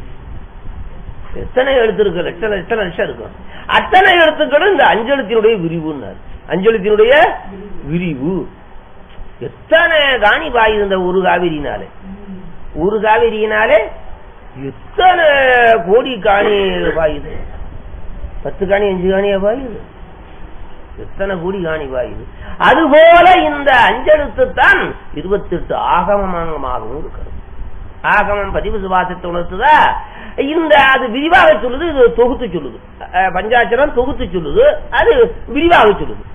எத்தனை எழுத்து இருக்கு லட்சம் எத்தனை லட்சம் இருக்கும் அத்தனை எழுத்துக்களும் இந்த அஞ்செழுத்தினுடைய விரிவுன்னாரு அஞ்செழுத்தினுடைய விரிவு எத்தனை காணி பாயுது இந்த ஒரு காவிரினாலே ஒரு காவிரியினாலே எத்தனை கோடி காணி பாயுது பத்து காணி அஞ்சு காணியா பாயுது எத்தனை கோடி காணி பாயுது அதுபோல இந்த அஞ்செழுத்து தான் இருபத்தி எட்டு ஆகமமாகவும் இருக்கிறது ஆகமம் பதிவு சுவாசத்தை உணர்த்துதா இந்த அது விரிவாக சொல்லுது இது தொகுத்து சொல்லுது அஹ், பஞ்சாட்சரம் தொகுத்து சொல்லுது அது விரிவாக சொல்லுது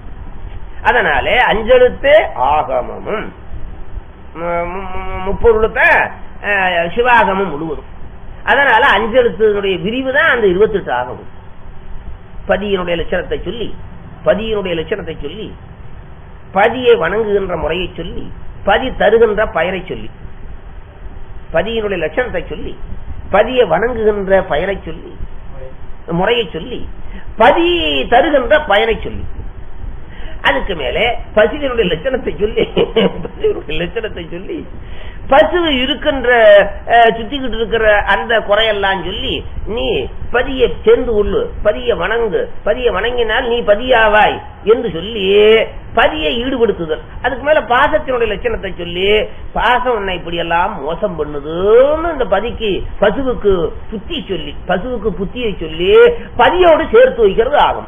அதனாலே அஞ்செழுத்தே ஆகமமும் மு- மு- முப்பொருளுத்த அஹ், சிவாகமம் முழுவதும் அதனால அஞ்செழுத்தினுடைய விரிவு தான் அந்த இருபத்தெட்டு ஆகமம் பதியினுடைய லட்சணத்தை சொல்லி பதியினுடைய லட்சணத்தை சொல்லி பதியை வணங்குகின்ற முறையை சொல்லி பதி தருகின்ற பெயரை சொல்லி பதியினுடைய லட்சணத்தை சொல்லி பதியை வணங்குகின்ற பெயரை சொல்லி முறையை சொல்லி பதி தருகின்ற பயனை சொல்லி அதுக்கு மேலே பசுவினுடைய லட்சணத்தை சொல்லி பசுவினுடைய லட்சணத்தை சொல்லி பசு இருக்கின்ற அஹ், சுத்திக்கிட்டு இருக்கிற அந்த குறையெல்லாம் சொல்லி நீ பதியை சேர்ந்து கொள்ளு பதிய வணங்கு பதிய வணங்கினால் நீ பதியாவாய் என்று சொல்லி பதியை ஈடுபடுத்துதல் அதுக்கு மேல பாசத்தினுடைய லட்சணத்தை சொல்லி பாசம் உன்னை இப்படி எல்லாம் மோசம் பண்ணுதுன்னு இந்த பதிக்கு பசுவுக்கு புத்தி சொல்லி பசுவுக்கு புத்தியை சொல்லி பதியோடு சேர்த்து வைக்கிறது ஆகும்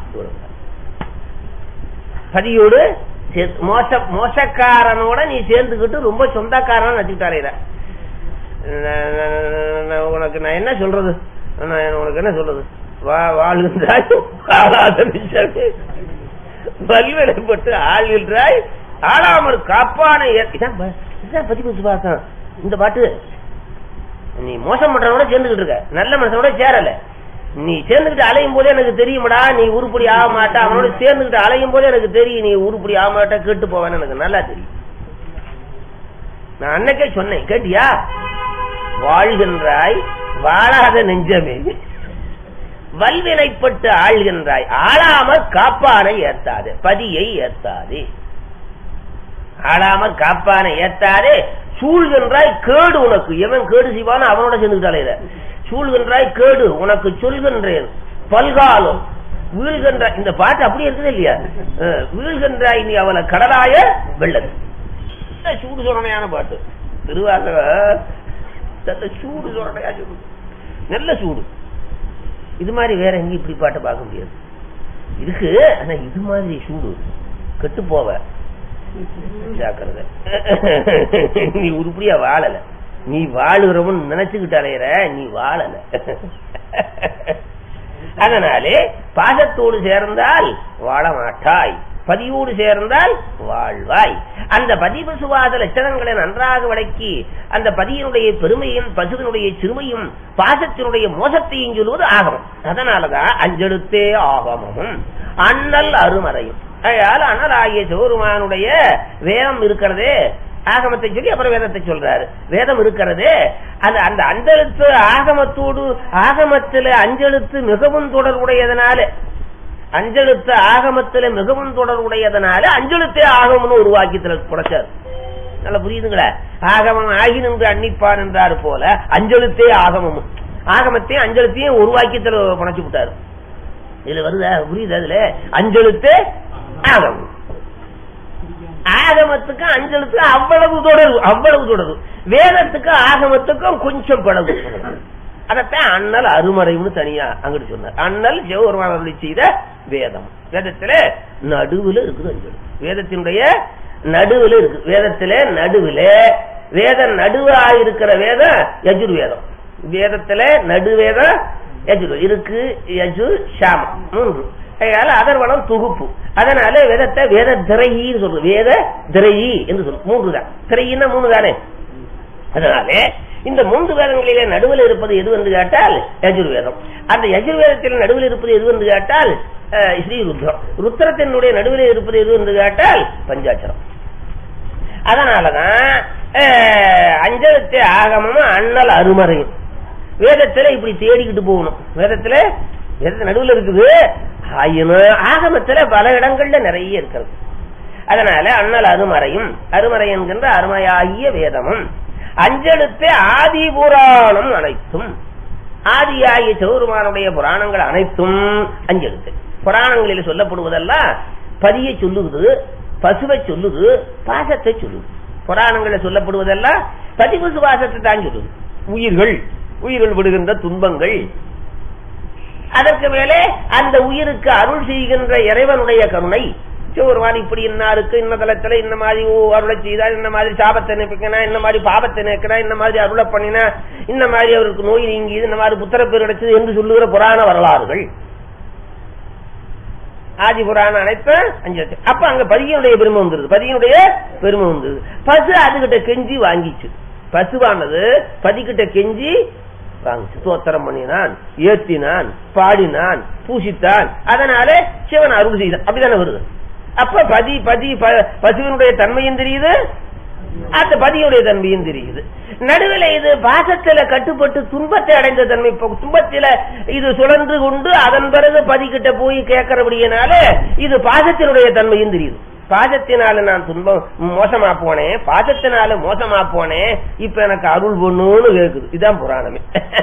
பதியோடு சேர்த்து- மோச மோசக்காரனோட நீ சேர்ந்துக்கிட்டு ரொம்ப சொந்தக்காரன் நச்சுக்கிட்டாரே உனக்கு நான் என்ன சொல்றது நான் உனக்கு என்ன சொல்றது வா வாழ்கின்றாய் வாழாத நிஜமே. வல்வினைப்பட்டு ஆள்கின்றாய் ஆளாமற் காப்பான ஏ- இதான் ப- இதான் பதிப்பு சுபாசம் இந்த பாட்டு நீ மோசம் பண்றவனோட சேர்ந்துகிட்டு இருக்க நல்ல மனுஷனோட சேரல நீ சேர்ந்துகிட்டு அலையும் போதே எனக்கு தெரியுமடா நீ உருப்படி ஆக மாட்டா அவனோட சேர்ந்துகிட்டு அலையும் போதே எனக்கு தெரியும் நீ உருப்படி ஆக மாட்டா கேட்டு போவேன்னு எனக்கு நல்லா தெரியும் நான் அன்னைக்கே சொன்னேன் கேட்டியா வாழ்கின்றாய் வாழாத நெஞ்சமே வல்வினைப்பட்டு ஆள்கின்றாய் ஆளாமற் காப்பானை ஏத்தாதே பதியை ஏத்தாதே ஆளாமற் காப்பானை ஏத்தாதே சூழ்கின்றாய் கேடு உனக்கு எவன் கேடு செய்வானோ அவனோட சேர்ந்துக்கிட்டாலே சூழ்கின்றாய் கேடு உனக்கு சொல்கின்றேன் பல்காலம் வீழ்கின்ற இந்த பாட்டு அப்படியே இருக்குது இல்லையா அஹ், வீழ்கின்றாய் நீ அவளை கடலாய வெள்ளது நல்ல சூடு சொரணையான பாட்டு திருவாசக நல்ல சூடு சொரணையா சொல்லுது நல்ல சூடு இது மாதிரி வேற எங்கேயும் இப்படி பாட்டை பார்க்க முடியாது இருக்கு ஆனா இது மாதிரி சூடு கெட்டு போவ ஜாக்கிரதை நீ உருப்படியா வாழல நீ வாழுகிறவன் நினைச்சுக்கிட்டு அலையிற நீ வாழல அதனாலே பாசத்தோடு சேர்ந்தால் வாழ மாட்டாய் பதியோடு சேர்ந்தால் வாழ்வாய் அந்த பதிவு சுவாத லட்சணங்களை நன்றாக விளக்கி அந்த பதியினுடைய பெருமையும் பசுவினுடைய சிறுமையும் பாசத்தினுடைய மோசத்தையும் சொல்வது ஆகமம் அதனாலதான் அஞ்செழுத்தே ஆகமமும் அண்ணல் அருமறையும் அயால் அனலாகிய சிவருமானுடைய வேதம் இருக்கிறதே ஆகமத்தை சொல்லி அப்புறம் வேதத்தை சொல்றாரு வேதம் இருக்கிறது அது அந்த அஞ்செழுத்து ஆகமத்தோடு ஆகமத்துல அஞ்செழுத்து மிகவும் தொடர்புடையதனால அஞ்செழுத்து ஆகமத்துல மிகவும் தொடர்புடையதனால அஞ்செழுத்தே ஆகமம்னு உருவாக்கி புடைச்சார் நல்லா புரியுதுங்களா ஆகமம் ஆகி நின்று அன்னிப்பான் என்றாரு போல அஞ்செழுத்தே ஆகமம் ஆகமத்தையும் அஞ்செழுத்தையும் உருவாக்கி புணைச்சு விட்டாரு இதுல வருதா புரியுது அதுல அஞ்செழுத்து ஆகமம் ஆகமத்துக்கு அஞ்சலுக்கு அவ்வளவு தொடர்பு அவ்வளவு தொடர்பு வேதத்துக்கு ஆகமத்துக்கும் கொஞ்சம் பழகு அதத்தான் அண்ணல் அருமறைன்னு தனியா அங்கிட்டு சொன்னார் அண்ணல் ஜெவருமான செய்த வேதம் வேதத்துல நடுவுல இருக்குது அஞ்சல் வேதத்தினுடைய நடுவுல இருக்கு வேதத்துல நடுவுல வேத நடுவா இருக்கிற வேதம் யஜுர்வேதம் வேதத்துல நடுவேதம் யஜுர் இருக்கு யஜு சாமம் மூன்று அதனால அதர்வனம் தொகுப்பு அதனால வேதத்தை வேத திரையின்னு சொல்றது வேத திரையி என்று சொல்லும் மூன்று தான் திரையின்னா மூணு தானே அதனால இந்த மூன்று வேதங்களிலே நடுவில் இருப்பது எது என்று கேட்டால் யஜுர்வேதம் அந்த யஜுர்வேதத்தில் நடுவில் இருப்பது எது என்று கேட்டால் ஸ்ரீ ருத்ரம் ருத்திரத்தினுடைய நடுவில் இருப்பது எது என்று கேட்டால் பஞ்சாட்சரம் அதனாலதான் அஞ்சலத்தை ஆகமும் அண்ணல் அருமறையும் வேதத்துல இப்படி தேடிக்கிட்டு போகணும் வேதத்துல வேதத்து நடுவில் இருக்குது ஆயினும் ஆகமத்துல பல இடங்கள்ல நிறைய இருக்கிறது அதனால அண்ணல் அருமறையும் அருமறை என்கின்ற அருமையாகிய வேதமும் அஞ்செழுத்தே ஆதி புராணம் அனைத்தும் ஆதியாகிய சௌருமானுடைய புராணங்கள் அனைத்தும் அஞ்செழுத்து புராணங்களில் சொல்லப்படுவதெல்லாம் பதியை சொல்லுவது பசுவை சொல்லுது பாசத்தை சொல்லுது புராணங்களில் சொல்லப்படுவதெல்லாம் பதிபசு பாசத்தை தான் சொல்லுது உயிர்கள் உயிர்கள் விடுகின்ற துன்பங்கள் அதற்கு மேலே அந்த உயிருக்கு அருள் செய்கின்ற இறைவனுடைய கருணை ஒரு மாதிரி இப்படி இன்னாருக்கு இன்ன தளத்துல இந்த மாதிரி அருளை செய்தா இந்த மாதிரி சாபத்தை நினைப்பிக்கனா இந்த மாதிரி பாபத்தை நினைக்கிறா இந்த மாதிரி அருளை பண்ணினா இந்த மாதிரி அவருக்கு நோய் நீங்கியது இந்த மாதிரி புத்திர பேர் கிடைச்சது என்று சொல்லுகிற புராண வரலாறுகள் ஆதி புராணம் அனைத்து அஞ்சு அப்ப அங்க பதியனுடைய பெருமை வந்துருது பதியனுடைய பெருமை வந்துருது பசு அதுகிட்ட கெஞ்சி வாங்கிச்சு பசுவானது பதிக்கிட்ட கெஞ்சி வாங்கிச்சு தோத்திரம் பண்ணினான் ஏத்தினான் பாடினான் பூசித்தான் அதனால சிவன் அருள் செய்தான் அப்படிதானே வருது அப்ப பதி பதி பசுவினுடைய தன்மையும் தெரியுது அந்த பதியுடைய தன்மையும் தெரியுது நடுவில் இது பாசத்துல கட்டுப்பட்டு துன்பத்தை அடைந்த தன்மை துன்பத்தில இது சுழன்று கொண்டு அதன் பிறகு பதிக்கிட்ட போய் கேட்கறபடியனால இது பாசத்தினுடைய தன்மையும் தெரியுது பாசத்தினால நான் துன்பம் மோசமா போனேன் பாசத்தினால மோசமா போனேன் இப்ப எனக்கு அருள் பொண்ணுன்னு கேக்குது இதுதான் புராணமே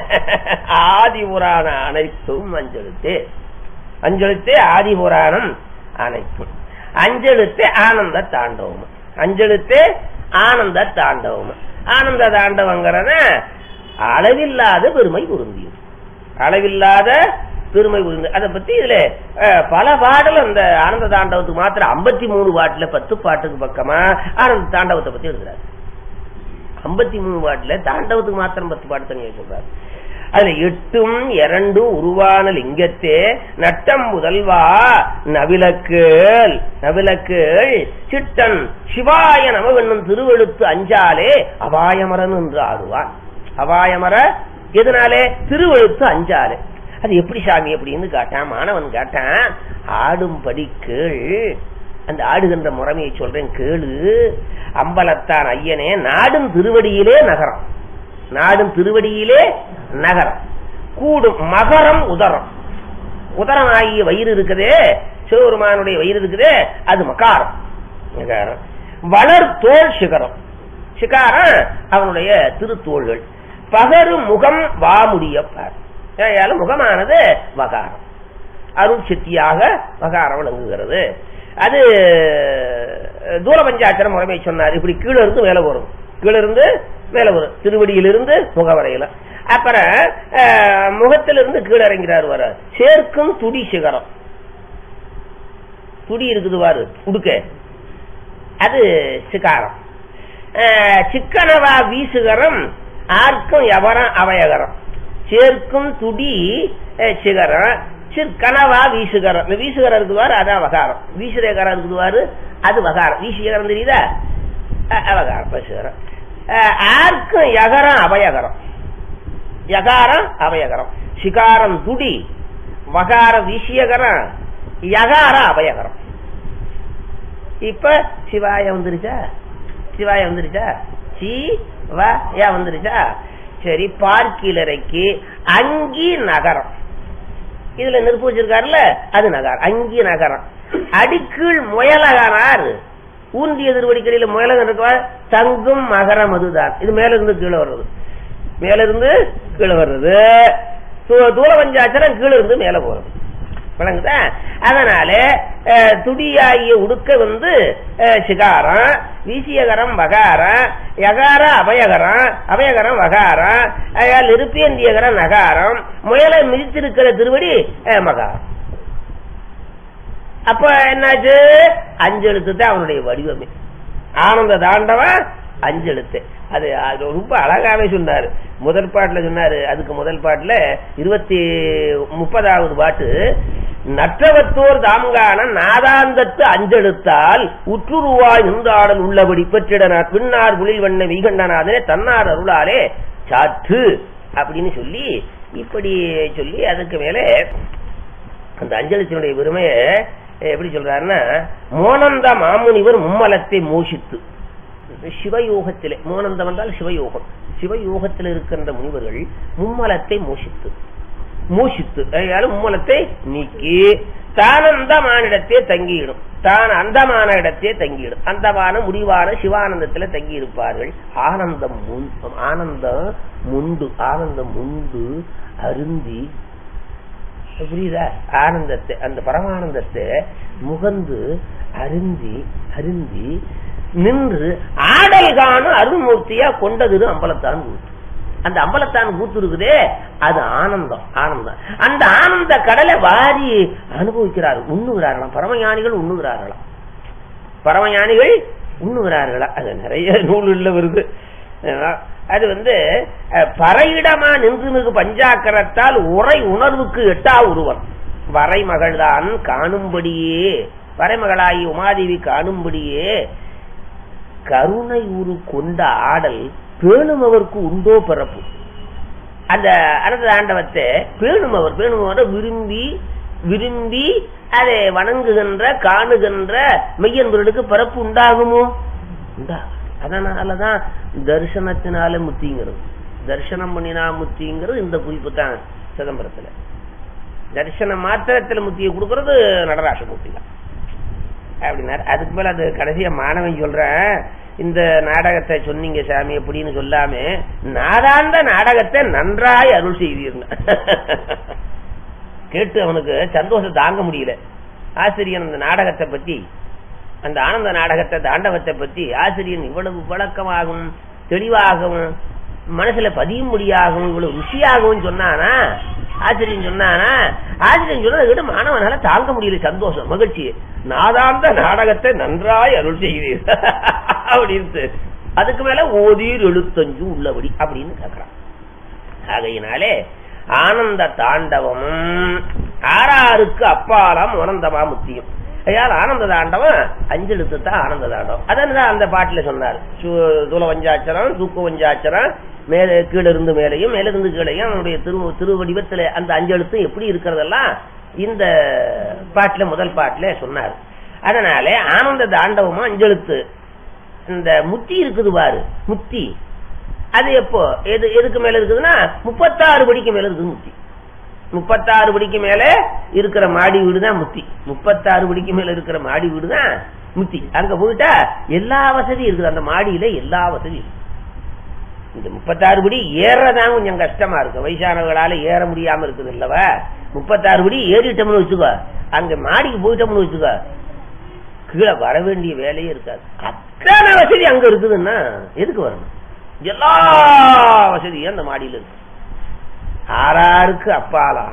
ஆதி புராணம் அனைத்தும் அஞ்செழுத்தே அஞ்செழுத்தே ஆதி புராணம் அனைத்தும் அஞ்செழுத்தே ஆனந்த தாண்டவம் அஞ்செழுத்தே ஆனந்த தாண்டவம் ஆனந்த தாண்டவங்கிறத அளவில்லாத பெருமை பொருந்தியது அளவில்லாத பெருமை புரிந்து அதை பத்தி இதுல பல பாடல் அந்த ஆனந்த தாண்டவத்துக்கு மாத்திரம் ஐம்பத்தி மூணு பாட்டுல பத்து பாட்டுக்கு பக்கமா ஆனந்த தாண்டவத்தை பத்தி எழுதுறாரு ஐம்பத்தி மூணு பாட்டுல தாண்டவத்துக்கு மாத்திரம் பத்து பாட்டு தனியாக சொல்றாரு அதுல எட்டும் இரண்டு உருவான லிங்கத்தே நட்டம் முதல்வா நவிலக்கேள் நவிலக்கேள் சிட்டன் சிவாய நமவென்னும் திருவெழுத்து அஞ்சாலே அபாயமரன் என்று ஆடுவான் அபாயமர எதனாலே திருவெழுத்து அஞ்சாலே அது எப்படி சாமி அப்படின்னு கேட்டான் மாணவன் கேட்டான் ஆடும்படி கேள் அந்த ஆடுகின்ற முறைமையை சொல்றேன் கேளு அம்பலத்தான் ஐயனே நாடும் திருவடியிலே நகரம் நாடும் திருவடியிலே நகரம் கூடும் மகரம் உதரம் உதரம் ஆகிய வயிறு இருக்குதே சிவபெருமானுடைய வயிறு இருக்குதே அது மகாரம் மகாரம் வளர் தோல் சிகரம் சிகாரம் அவனுடைய திருத்தோள்கள் பகரு முகம் வாமுடியப்பார் ஏயால முகமானது வகாரம் அருள் சக்தியாக வகாரம் விளங்குகிறது அது தூர பஞ்சாட்சர முறைமை சொன்னார் இப்படி கீழே இருந்து மேல வரும் கீழே இருந்து மேல வரும் திருவடியிலிருந்து முகவரையில அப்புறம் முகத்திலிருந்து கீழே இறங்கிறார் வர சேர்க்கும் துடி சிகரம் துடி இருக்குது பாரு உடுக்க அது சிகாரம் சிக்கனவா வீசுகரம் ஆர்க்கும் எவரம் அவயகரம் சேர்க்கும் துடி சிகரம் சிற்கனவா வீசுகரம் இந்த வீசுகரம் இருக்குதுவாரு அதான் வகாரம் வீசுரேகரம் இருக்குதுவாரு அது வகாரம் வீசுகரம் தெரியுதா அவகாரம் பசுகரம் ஆர்க்கும் யகரம் அபயகரம் யகாரம் அபயகரம் சிகாரம் துடி வகார வீசியகரம் யகார அபயகரம் இப்ப சிவாய வந்துருச்சா சிவாய வந்துருச்சா சி வா யா வந்துருச்சா சரி பார்க்கிலரைக்கு அங்கி நகரம் இதுல நெருப்பு வச்சிருக்காருல்ல அது நகரம் அங்கி நகரம் அடிக்கீழ் முயலகனார் ஊந்திய திருவடிக்கடியில முயலகன் இருக்கா தங்கும் மகரம் அதுதான் இது மேல இருந்து கீழே வர்றது மேல இருந்து கீழே வர்றது தூ- தூள பஞ்சாச்சரம் கீழே இருந்து மேல போறது விளங்குதா அதனால அஹ், துடியாகிய உடுக்க வந்து அஹ், சிகாரம் வீசியகரம் வகாரம் யகார அபயகரம் அபயகரம் வகாரம் அயால் இருப்பியந்தியகரம் நகாரம் முயலை மிதித்திருக்கிற திருவடி அஹ், மகாரம் அப்ப என்னாச்சு அஞ்சு எழுத்து தான் அவனுடைய வடிவமே ஆனந்த தாண்டவன் அஞ்சு எழுத்து அது அது ரொம்ப அழகாவே சொன்னாரு முதல் பாட்டுல சொன்னாரு அதுக்கு முதல் பாட்டுல இருபத்தி முப்பதாவது பாட்டு நற்றவத்தோர் தாம்கான நாதாந்தத்து அஞ்செழுத்தால் உற்றுருவாய் நின்றாடல் உள்ளபடி பெற்றிடனார் பின்னார் புலில் வண்ண வீகண்டனாதனே தன்னார் அருளாலே சாற்று அப்படின்னு சொல்லி இப்படி சொல்லி அதுக்கு மேலே அந்த அஞ்சலித்தினுடைய பெருமையை எப்படி சொல்றாருன்னா மோனந்த மாமுனிவர் மும்மலத்தை மோஷித்து சிவயோகத்திலே மோனந்தம் என்றால் சிவயோகம் சிவயோகத்தில் இருக்கின்ற முனிவர்கள் மும்மலத்தை மோஷித்து மோஷித்து அதாவது மும்மலத்தை நீக்கி தானந்தமானிடத்தே தங்கியிடும் தான் அந்தமான இடத்தே தங்கியிடும் அந்தமான முடிவான சிவானந்தத்துல தங்கி இருப்பார்கள் ஆனந்தம் முன்- ஆனந்தம் முண்டு ஆனந்தம் முண்டு அருந்தி புரியுதா ஆனந்தத்தை அந்த பரமானந்தத்தை முகந்து அருந்தி அருந்தி நின்று ஆடல் காணும் அருள்மூர்த்தியா கொண்டது அம்பலத்தான் கூத்து அந்த அம்பலத்தான் கூத்து இருக்குதே அது ஆனந்தம் ஆனந்தம் அந்த ஆனந்த கடலை வாரி அனுபவிக்கிறார் உண்ணுகிறார்களாம் பரமஞானிகள் உண்ணுகிறார்களாம் பரமஞானிகள் உண்ணுகிறார்களா அது நிறைய நூல்ல வருது அஹ் அது வந்து அஹ், பறையிடமா நின்று மிகு பஞ்சாக்கரத்தால் உரை உணர்வுக்கு எட்டா ஒருவன் வரைமகள்தான் காணும்படியே வரைமகளாகி உமாதேவி காணும்படியே கருணை உரு கொண்ட ஆடல் பேணுமவர்க்கு உண்டோ பிறப்பு அந்த அனந்த ஆண்டவத்தை பேணுமவர் பேணுமவர் விரும்பி விரும்பி அதை வணங்குகின்ற காணுகின்ற மெய்யன்பர்களுக்கு பிறப்பு உண்டாகுமோ உண்டாகும் அதனாலதான் தரிசனத்தினால முத்திங்கிறது தரிசனம் பண்ணினா முத்திங்கிறது இந்த குறிப்பு தான் சிதம்பரத்துல தரிசன மாத்திரத்துல முத்தியை கொடுக்கறது நடராசமூர்த்தி தான் அப்படின்னாரு அதுக்கு மேல அது கடைசியா மாணவன் சொல்றேன் இந்த நாடகத்தை சொன்னீங்க சாமி அப்படின்னு சொல்லாம நாடாந்த நாடகத்தை நன்றாய் அருள் செய்வீர்னு கேட்டு அவனுக்கு சந்தோஷம் தாங்க முடியல ஆசிரியன் அந்த நாடகத்தை பத்தி அந்த ஆனந்த நாடகத்தை தாண்டவத்தை பத்தி ஆசிரியன் இவ்வளவு விளக்கமாகவும் தெளிவாகவும் மனசுல பதியும்படியாகவும் இவ்வளவு ருசியாகவும் சொன்னானா ஆசிரியன் சொன்னானா ஆசிரியன் சொன்னதை விட மாணவனால தாங்க முடியல சந்தோஷம் மகிழ்ச்சி நாதாந்த நாடகத்தை நன்றாய் அருள் செய்வீர் அப்படின்னு அதுக்கு மேல ஓதீர் எழுத்தஞ்சு உள்ளபடி அப்படின்னு கேட்கிறான் ஆகையினாலே ஆனந்த தாண்டவமும் ஆறாருக்கு அப்பாலாம் உணர்ந்தமா முத்தியும் ஐயால் ஆனந்த தாண்டவம் அஞ்செழுத்து தான் ஆனந்த தாண்டவம் அதான் அந்த பாட்டுல சொன்னார் சு- துல வஞ்சாச்சரம் தூக்கு வஞ்சாச்சரம் மேலே கீழ இருந்து மேலையும் மேல இருந்து கீழையும் அவனுடைய திரு திருவடிவத்துல அந்த அஞ்செழுத்தும் எப்படி இருக்கிறதெல்லாம் இந்த பாட்டுல முதல் பாட்டுல சொன்னார் அதனாலே ஆனந்த தாண்டவமும் அஞ்செழுத்து இந்த முத்தி இருக்குது பாரு முத்தி அது எப்போ எது எதுக்கு மேல இருக்குதுன்னா முப்பத்தாறு படிக்கு மேல இருக்குது முத்தி முப்பத்தாறு படிக்கு மேல இருக்கிற மாடி வீடு தான் முத்தி முப்பத்தாறு படிக்கு மேல இருக்கிற மாடி வீடு தான் முத்தி அங்க போயிட்டா எல்லா வசதியும் இருக்குது அந்த மாடியில எல்லா வசதியும் இருக்கு. இந்த முப்பத்தாறு படி ஏறதான் கொஞ்சம் கஷ்டமா இருக்கு வயசானவர்களால ஏற முடியாம இருக்குது இல்லவா முப்பத்தாறு படி ஏறிட்டோம்னு வச்சுக்கோ அங்க மாடிக்கு போயிட்டோம்னு வச்சுக்கோ கீழே வர வேண்டிய வேலையே இருக்காது அத்தனை வசதி அங்க இருக்குதுன்னா எதுக்கு வரணும் எல்லா வசதியும் அந்த மாடியில இருக்கு ஆறாருக்கு அப்பாலா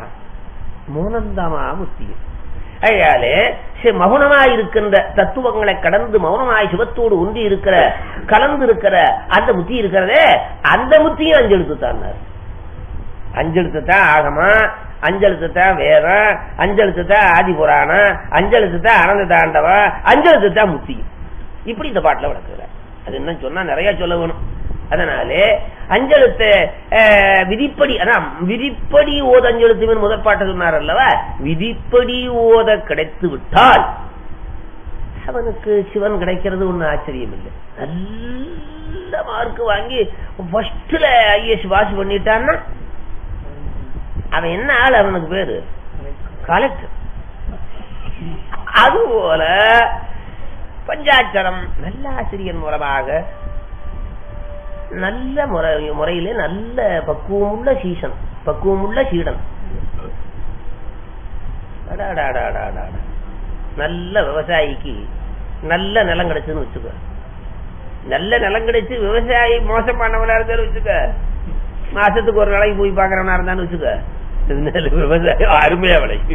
மூனந்தமா முத்தியும் ஐயாலே சரி, மௌனமாய் இருக்கின்ற தத்துவங்களை கடந்து மௌனமாய் சிவத்தோடு ஒன்றி இருக்கிற கலந்து இருக்கிற அந்த முத்தி இருக்கிறதே அந்த முத்தியும் அஞ்செழுத்து தான் அஞ்செழுத்து தான் ஆகமா அஞ்செழுத்து தான் வேதம் அஞ்செழுத்து தான் ஆதி புராணம் அஞ்செழுத்து தான் ஆனந்த தாண்டவம் அஞ்செழுத்து தான் முத்தி இப்படி இந்த பாட்டுல விளக்குகிறார் அது என்ன சொன்னா நிறைய சொல்ல வேணும் அதனாலே அஞ்செழுத்து அஹ், விதிப்படி அதான் விதிப்படி ஓத அஞ்செழுத்துவின் முதற் பாட்டு சொன்னார் அல்லவா விதிப்படி ஓத கிடைத்து விட்டால் அவனுக்கு சிவன் கிடைக்கிறது ஒண்ணு ஆச்சரியம் இல்லை நல்ல மார்க் வாங்கி ஃபர்ஸ்ட்ல ஐஎஸ் பாஸ் பண்ணிட்டான்னா அவன் என்ன ஆள் அவனுக்கு பேரு கலெக்டர் அதுபோல பஞ்சாட்சரம் நல்ல ஆசிரியர் மூலமாக நல்ல முறை முறையிலே நல்ல பக்குவமுள்ள சீசன் பக்குவமுள்ள சீடன் அடாடாடாடாடா. நல்ல விவசாயிக்கு நல்ல நிலம் கிடைச்சுன்னு வச்சுக்க நல்ல நிலம் கிடைச்சு விவசாயி மோசமானவனா இருந்தாலும் வச்சுக்க மாசத்துக்கு ஒரு நாளைக்கு போய் பாக்குறவனா இருந்தான்னு வச்சுக்க நல்ல விவசாயி அருமையா விளைக்கு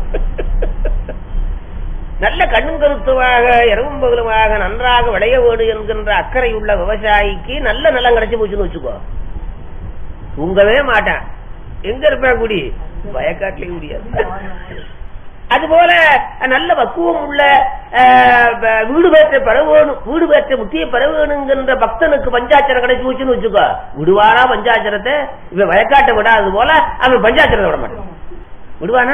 நல்ல கண்ணும் கருத்துமாக இரவும் பகலுமாக நன்றாக விளைய வேண்டும் என்கின்ற அக்கறை உள்ள விவசாயிக்கு நல்ல நிலம் கிடைச்சு போச்சுன்னு வச்சுக்கோ தூங்கவே மாட்டான் எங்க இருப்பான் குடி வயக்காட்டிலே முடியாது அதுபோல நல்ல பக்குவம் உள்ள அஹ், வ- வீடு பேற்ற பெற வேணும் வீடு பேற்ற முத்திய பெற வேணுங்கின்ற பக்தனுக்கு பஞ்சாச்சரம் கிடைச்சு போச்சுன்னு வச்சுக்கோ விடுவாரா பஞ்சாச்சரத்தை இவன் வயக்காட்டை விடாதது போல அவன் பஞ்சாச்சரத்தை விட மாட்டான் விடுவானா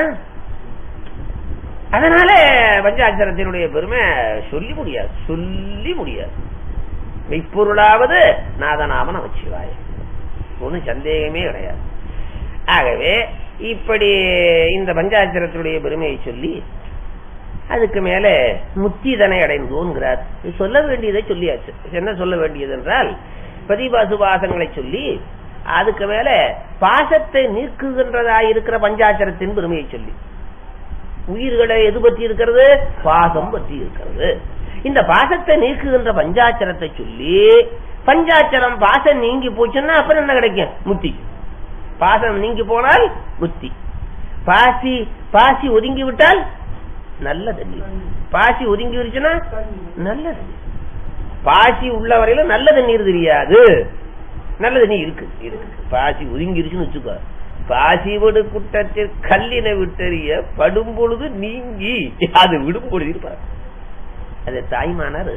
அதனால பஞ்சாட்சரத்தினுடைய பெருமை சொல்லி முடியாது சொல்லி முடியாது மெய்ப்பொருளாவது நாதநாம நமச்சிவாய ஒன்றும் சந்தேகமே கிடையாது ஆகவே இப்படி இந்த பஞ்சாட்சரத்தினுடைய பெருமையை சொல்லி அதுக்கு மேல முத்திதனை அடைந்தோங்கிறார் இது சொல்ல வேண்டியதை சொல்லியாச்சு என்ன சொல்ல வேண்டியது என்றால் பதிபாசுபாசங்களை சொல்லி அதுக்கு மேல பாசத்தை நீக்குகின்றதாயிருக்கிற பஞ்சாட்சரத்தின் பெருமையை சொல்லி உயிர்களை எது பற்றி இருக்கிறது பாசம் பற்றி இருக்கிறது இந்த பாசத்தை நீக்குகின்ற பஞ்சாட்சரத்தை சொல்லி பஞ்சாட்சரம் பாசம் நீங்கி போச்சுன்னா அப்புறம் என்ன கிடைக்கும் முத்தி பாசம் நீங்கி போனால் முத்தி பாசி பாசி ஒதுங்கி விட்டால் நல்ல தண்ணி பாசி ஒதுங்கி விடுச்சுன்னா நல்ல தண்ணி பாசி உள்ள வரையில நல்ல தண்ணீர் தெரியாது நல்ல தண்ணி இருக்கு இருக்கு பாசி ஒதுங்கிருச்சுன்னு வச்சுக்கோ பாசிவடு குட்டத்தில் கல்லினை விட்டறிய படும் பொழுது நீங்கி அது விடும் பொழுது இருப்பார் அது தாய்மானார்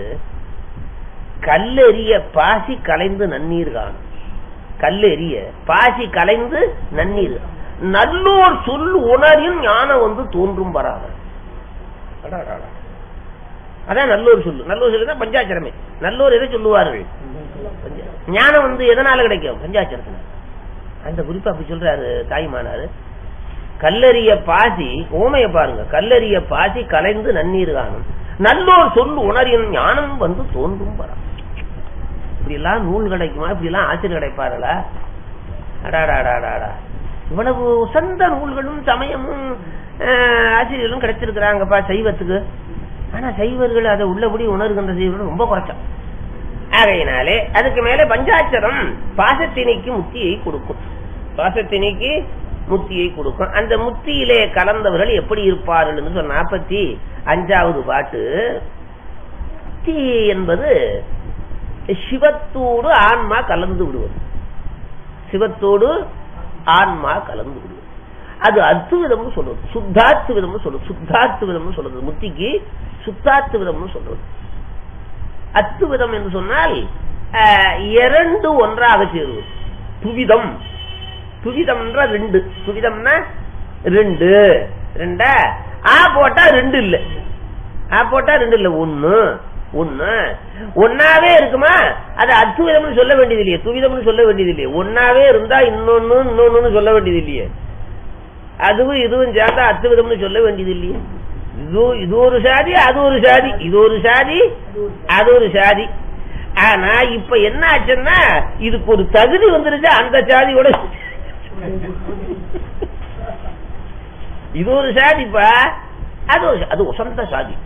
கல்லெறிய பாசி கலைந்து நன்னீர் காணும் கல்லெறிய பாசி கலைந்து நன்னீர் நல்லோர் சொல் உணரின் ஞானம் வந்து தோன்றும் வராத அடாடாடா. அதான் நல்லோர் சொல்லு நல்லோர் சொல்லு தான் பஞ்சாட்சரமே நல்லோர் எதை சொல்லுவார்கள் பஞ்சா- ஞானம் வந்து எதனால கிடைக்கும் பஞ்சாட்சரத்துல அந்த குறிப்பா அப்படி சொல்றாரு தாய்மானாரு கல்லறிய பாசி ஓமைய பாருங்க கல்லறிய பாசி கலைந்து நன்னீர் காணும் நல்லோர் சொல் உணரின் ஞானம் வந்து தோன்றும் வரம் இப்படி எல்லாம் நூல் கிடைக்குமா இப்படி எல்லாம் ஆசிரியர் கிடைப்பார்களா அடாடாடாடாடா இவ்வளவு உசந்த நூல்களும் சமயமும் அஹ், ஆசிரியர்களும் கிடைச்சிருக்கிறாங்கப்பா சைவத்துக்கு ஆனா சைவர்கள் அதை உள்ளபடி உணர்கின்ற சைவர்கள் ரொம்ப குறைச்சா ஆகையினாலே அதுக்கு மேல பஞ்சாட்சரம் பாசத்தினிக்கு முத்தியை கொடுக்கும் பாசத்தினிக்கு முத்தியை கொடுக்கும் அந்த முத்தியிலே கலந்தவர்கள் எப்படி இருப்பார்கள் என்று சொன்ன நாற்பத்தி அஞ்சாவது பாட்டு முத்தி என்பது சிவத்தோடு ஆன்மா கலந்து விடுவது சிவத்தோடு ஆன்மா கலந்து விடுவது அது அத்துவிதம்னு சொல்றது சுத்தாத்து விதம்னு சொல்றது சுத்தாத்து விதம்னு சொல்றது முத்திக்கு சுத்தாத்து விதம்னு சொல்றது அத்துவிதம் என்று சொன்னால் அஹ், இரண்டு ஒன்றாக சேருவது துவிதம் துவிதம் என்ற ரெண்டு துவிதம்னா ரெண்டு ரெண்டா ஆ போட்டா ரெண்டு இல்ல ஆ போட்டா ரெண்டு இல்ல ஒண்ணு ஒண்ணு ஒன்னாவே இருக்குமா அது அத்துவிதம்னு சொல்ல வேண்டியது இல்லையே துவிதம்னு சொல்ல வேண்டியது இல்லையே ஒன்னாவே இருந்தா இன்னொன்னு இன்னொன்னு சொல்ல வேண்டியது இல்லையே அதுவும் இதுவும் சேர்ந்தா அத்துவிதம்னு சொல்ல வேண்டியது இல்லையே இது இது ஒரு சாதி அது ஒரு சாதி இது ஒரு சாதி அது ஒரு சாதி ஆனா இப்ப என்ன ஆச்சுன்னா இதுக்கு ஒரு தகுதி வந்துருச்சு அந்த சாதியோட இது ஒரு சாதிப்பா அது ஒரு அது உசந்த சாதி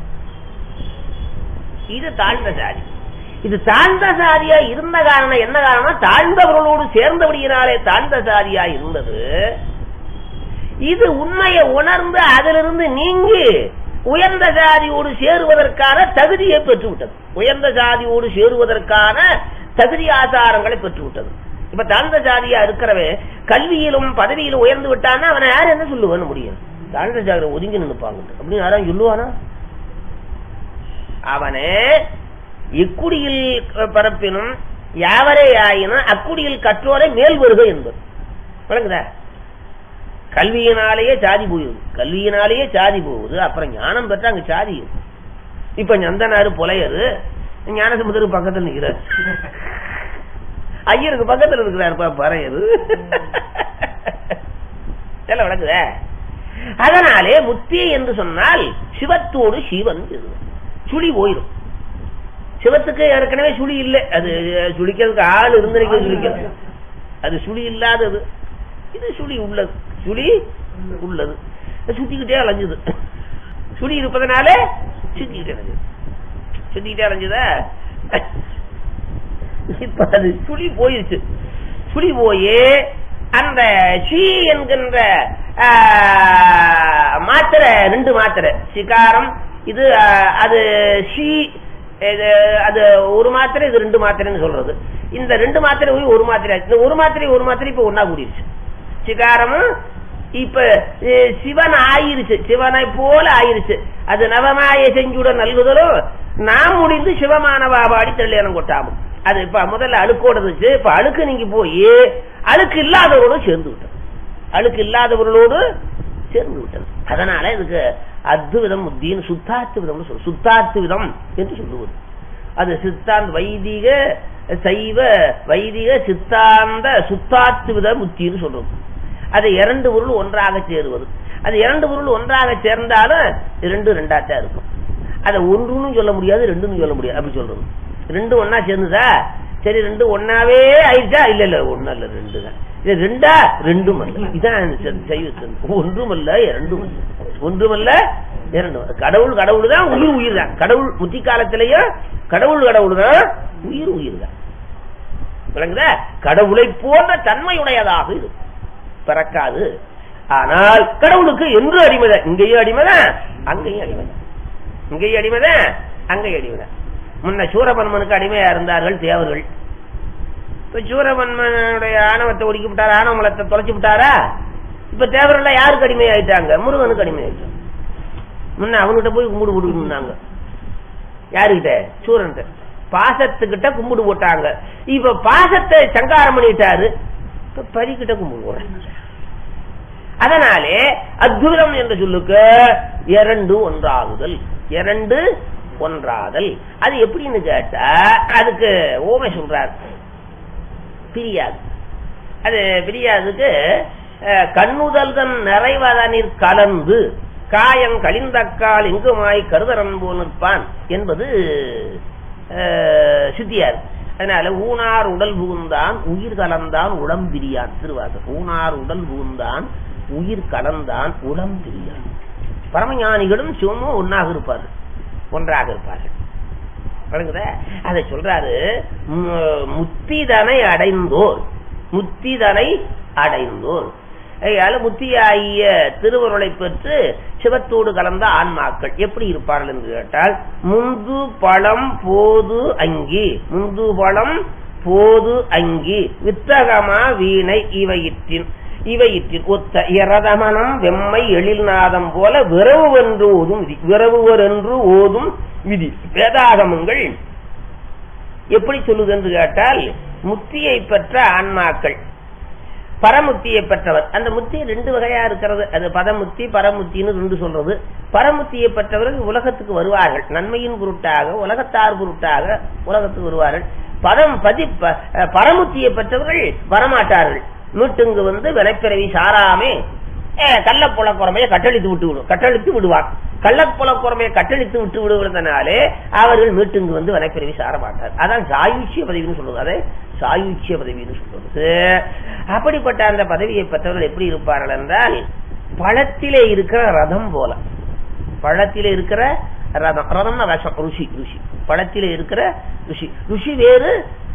இது தாழ்ந்த சாதி இது தாழ்ந்த சாதியா இருந்த காரணம் என்ன காரணம் தாழ்ந்தவர்களோடு சேர்ந்தபடியினாலே தாழ்ந்த சாதியா இருந்தது இது உண்மையை உணர்ந்து அதிலிருந்து நீங்கி உயர்ந்த சாதியோடு சேருவதற்கான தகுதியை பெற்றுவிட்டது உயர்ந்த சாதியோடு சேருவதற்கான தகுதி ஆசாரங்களை பெற்றுவிட்டது இப்ப தாழ்ந்த ஜாதியா இருக்கிறவன் கல்வியிலும் பதவியிலும் உயர்ந்து விட்டான்னா அவனை யார் என்ன சொல்லுவான்னு முடியும் தாழ்ந்த ஜாதியில ஒதுங்கி நின்னுப்பாங்க அப்படின்னு யாரும் சொல்லுவானா அவனே இக்குடியில் பரப்பினும் யாவரே ஆயினும் அக்குடியில் கற்றோரை மேல் வருக என்பது விளங்குதா கல்வியினாலேயே சாதி போகுது கல்வியினாலேயே சாதி போகுது அப்புறம் ஞானம் பெற்ற அங்க சாதி இருக்கு. இப்ப நந்தனாரு புலையரு ஞானசமுதருக்கு பக்கத்துல நிக்கிறார் ஐயருக்கு பக்கத்துல இருக்கிறார் பறையரு எல்லாம் விளக்குத அதனாலே முத்தி என்று சொன்னால் சிவத்தோடு சிவன் இருவர். சுழி போயிடும் சிவத்துக்கு ஏற்கனவே சுழி இல்லை அது சுழிக்கிறதுக்கு ஆள் இருந்திருக்க சுழிக்கிறது அது சுழி இல்லாதது இது சுழி உள்ளது சுழி உள்ளது அது சுத்திக்கிட்டே அலைஞ்சுது சுழி இருப்பதனாலே சுத்திக்கிட்டே அலைஞ்சுது சுத்திக்கிட்டே அலைஞ்சுதா இப்ப அது சுழி போயிருச்சு சுழி போய் அந்த ஷீ என்கின்ற ஆ, மாத்திரை ரெண்டு மாத்திரை சிகாரம் இது ஆ, அது ஷீ இது அது ஒரு மாத்திரை இது ரெண்டு மாத்திரைன்னு சொல்றது இந்த ரெண்டு மாத்திரை போய் ஒரு மாத்திரை ஆச்சு. இந்த ஒரு மாத்திரை ஒரு மாத்திரை இப்ப ஒன்னா கூடிருச்சு சிகாரமும் இப்ப எ, சிவன் ஆயிருச்சு சிவனை போல ஆயிருச்சு அது நவமாய செஞ்சுட நல்குதலும் நாம் முடிந்து சிவமானவா பாடி தெள்ளியனம் கொட்டாமும் அது இப்ப முதல்ல அழுக்கோட இருந்துச்சு இப்ப அழுக்கு நீங்க போய் அழுக்கு இல்லாதவரோடு சேர்ந்து விட்டது அழுக்கு இல்லாதவர்களோடு சேர்ந்து விட்டது அதனால இதுக்கு அத்விதம் முத்தின்னு சுத்தாத்து விதம் சொல்லு சுத்தாத்து விதம் என்று சொல்லுவது அது சித்தாந்த வைதிக சைவ வைதிக சித்தாந்த சுத்தாத்து வித முத்தின்னு சொல்றது அது இரண்டு பொருள் ஒன்றாக சேருவது அது இரண்டு பொருள் ஒன்றாக சேர்ந்தாலும் இரண்டு ரெண்டாத்தான் இருக்கும் அதை ஒன்றுன்னு சொல்ல முடியாது ரெண்டுன்னு சொல்ல முடியாது அப்படி சொல்றது ரெண்டு ஒன்னா சேர்ந்துதா சரி ரெண்டு ஒன்னாவே ஆயிடுச்சா இல்ல இல்ல ஒன்னா இல்ல ரெண்டு தான் இது ரெண்டா ரெண்டும் அல்ல இதான் ச- சைவ சித்தாந்தம். ஒன்றும் அல்ல இரண்டும் அல்ல ஒன்றும் அல்ல இரண்டும் அல்ல. கடவுள் கடவுள் தான் உயிர் உயிர் தான் கடவுள் முத்தி காலத்திலேயும் கடவுள் கடவுள் தான் உயிர் உயிர் தான் விளங்குதா கடவுளை போன்ற தன்மையுடையதாக இருக்கும் பிறக்காது ஆனால் கடவுளுக்கு என்று அடிமைதான் இங்கேயும் அடிமைதான் அங்கேயும் அடிமைதான் இங்கேயும் அடிமைதான் அங்கேயும் அடிமைதான் முன்ன சூரபன்மனுக்கு அடிமையா இருந்தார்கள் தேவர்கள் இப்ப சூரபன்மனுடைய ஆணவத்தை ஒடுக்கி விட்டாரா ஆணவ மலத்தை தொலைச்சு விட்டாரா இப்ப தேவர்கள் யாருக்கு அடிமை ஆயிட்டாங்க முருகனுக்கு அடிமை ஆயிட்டாங்க முன்ன அவன்கிட்ட போய் கும்பிடு போட்டுக்கிட்டு யாருகிட்ட சூரன்ட்ட பாசத்துக்கிட்ட கும்பிடு போட்டாங்க இப்ப பாசத்தை சங்காரம் பண்ணிட்டாரு இப்ப பரிக்கிட்ட கும்பிடு போடுறாங்க அதனாலே அத்புதம் என்ற சொல்லுக்கு இரண்டு ஒன்றாகுதல் இரண்டு ஒன்றாதல் அது எப்படின்னு கேட்டா அதுக்கு ஓமை சொல்றாரு பிரியாது அது பிரியாதுக்கு அஹ், கண்ணுதல்தன் நிறைவதனிற் கலந்து காயம் கழிந்தக்கால் இங்குமாய் கருதரன் போல் நிற்பான் என்பது அஹ், சித்தியார் அதனால ஊனார் உடல் புகுந்தான் உயிர் கலந்தான் உளம் பிரியான் திருவாசர் ஊனார் உடல் புகுந்தான் உயிர் கலந்தான் உளம் பிரியான் பரமஞானிகளும் சிவமும் ஒன்னாக இருப்பார்கள் ஒன்றாக இருப்பார்கள் வழங்குதா அதை சொல்றாரு மு- முத்திதனை அடைந்தோர் முத்திதனை அடைந்தோர் அதனால முத்தியாகிய திருவருளை பெற்று சிவத்தோடு கலந்த ஆன்மாக்கள் எப்படி இருப்பார்கள் என்று கேட்டால் முந்து பழம் போது அங்கி முந்து பழம் போது அங்கி வித்தகமா வீணை இவையிற்றின் இவையிற்றின் ஒத்த இரதமனம் வெம்மை எழில்நாதம் போல விரவுவென்று ஓதும் விதி விரவுவர் என்று ஓதும் விதி வேதாகமங்கள் எப்படி சொல்லுது என்று கேட்டால் முத்தியை பெற்ற ஆன்மாக்கள் பரமுத்தியை பெற்றவர் அந்த முத்தி ரெண்டு வகையா இருக்கிறது அது பதமுத்தி பரமுத்தின்னு ரெண்டு சொல்றது பரமுத்தியை பெற்றவர்கள் உலகத்துக்கு வருவார்கள் நன்மையின் பொருட்டாக உலகத்தார் பொருட்டாக உலகத்துக்கு வருவார்கள் பதம் பதி ப- பரமுத்தியை பெற்றவர்கள் வரமாட்டார்கள் மீட்டுங்கு வந்து வினைப்பிறவி சாராமே கள்ளப்புலக்குறமையை கட்டளித்து விட்டு விடும் கட்டளித்து விடுவார் கள்ளப்புலக்குறமையை கட்டளித்து விட்டு விடுவதனாலே அவர்கள் மீட்டுங்கு வந்து வினைப்பிறவி சார மாட்டார் அதான் சாயுச்சிய பதவின்னு சொல்றது அதை சாயுச்சிய பதவின்னு சொல்றது அப்படிப்பட்ட அந்த பதவியை பெற்றவர்கள் எப்படி இருப்பார்கள் என்றால் பழத்திலே இருக்கிற ரதம் போல பழத்திலே இருக்கிற ரதம் ரதம்னா விஷம் ருஷி ருஷி பழத்திலே இருக்கிற ருஷி ருஷி வேறு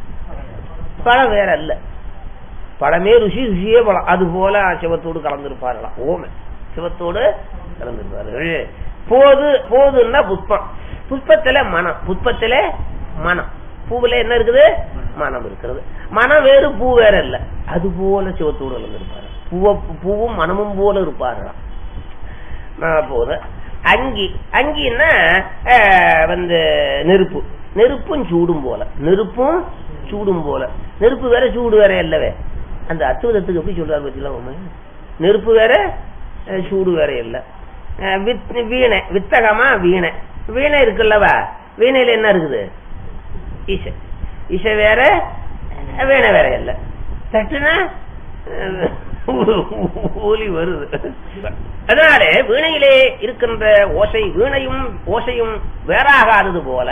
பழம் வேற அல்ல பழமே ருஷி ருஷியே பழம் அது போல சிவத்தோடு கலந்திருப்பார்களாம் ஓமை சிவத்தோடு கலந்திருப்பார்கள் போது போதுன்னா புஷ்பம் புஷ்பத்தில மனம் புஷ்பத்தில மனம் பூவுல என்ன இருக்குது மனம் இருக்கிறது மனம் வேறு பூ வேற இல்ல அது போல சிவத்தோடு கலந்திருப்பாரு பூவ பூவும் மனமும் போல இருப்பார்களாம் நான் போதும் அங்கி அங்கின்னா அஹ், வந்து நெருப்பு நெருப்பும் சூடும் போல நெருப்பும் சூடும் போல நெருப்பு வேற சூடு வேற இல்லவே அந்த அத்துவதத்துக்கு எப்படி சொல்றாரு பத்திலாம் உண்மை நெருப்பு வேற அஹ், சூடு வேற இல்ல அஹ், வித்- வீணை வித்தகமா வீணை வீணை இருக்குல்லவா வீணையில என்ன இருக்குது இசை இசை வேற வீணை வேற இல்ல தட்டுனா ஒலி வருது அதனாலே வீணையிலே இருக்கின்ற ஓசை வீணையும் ஓசையும் வேறாகாதது போல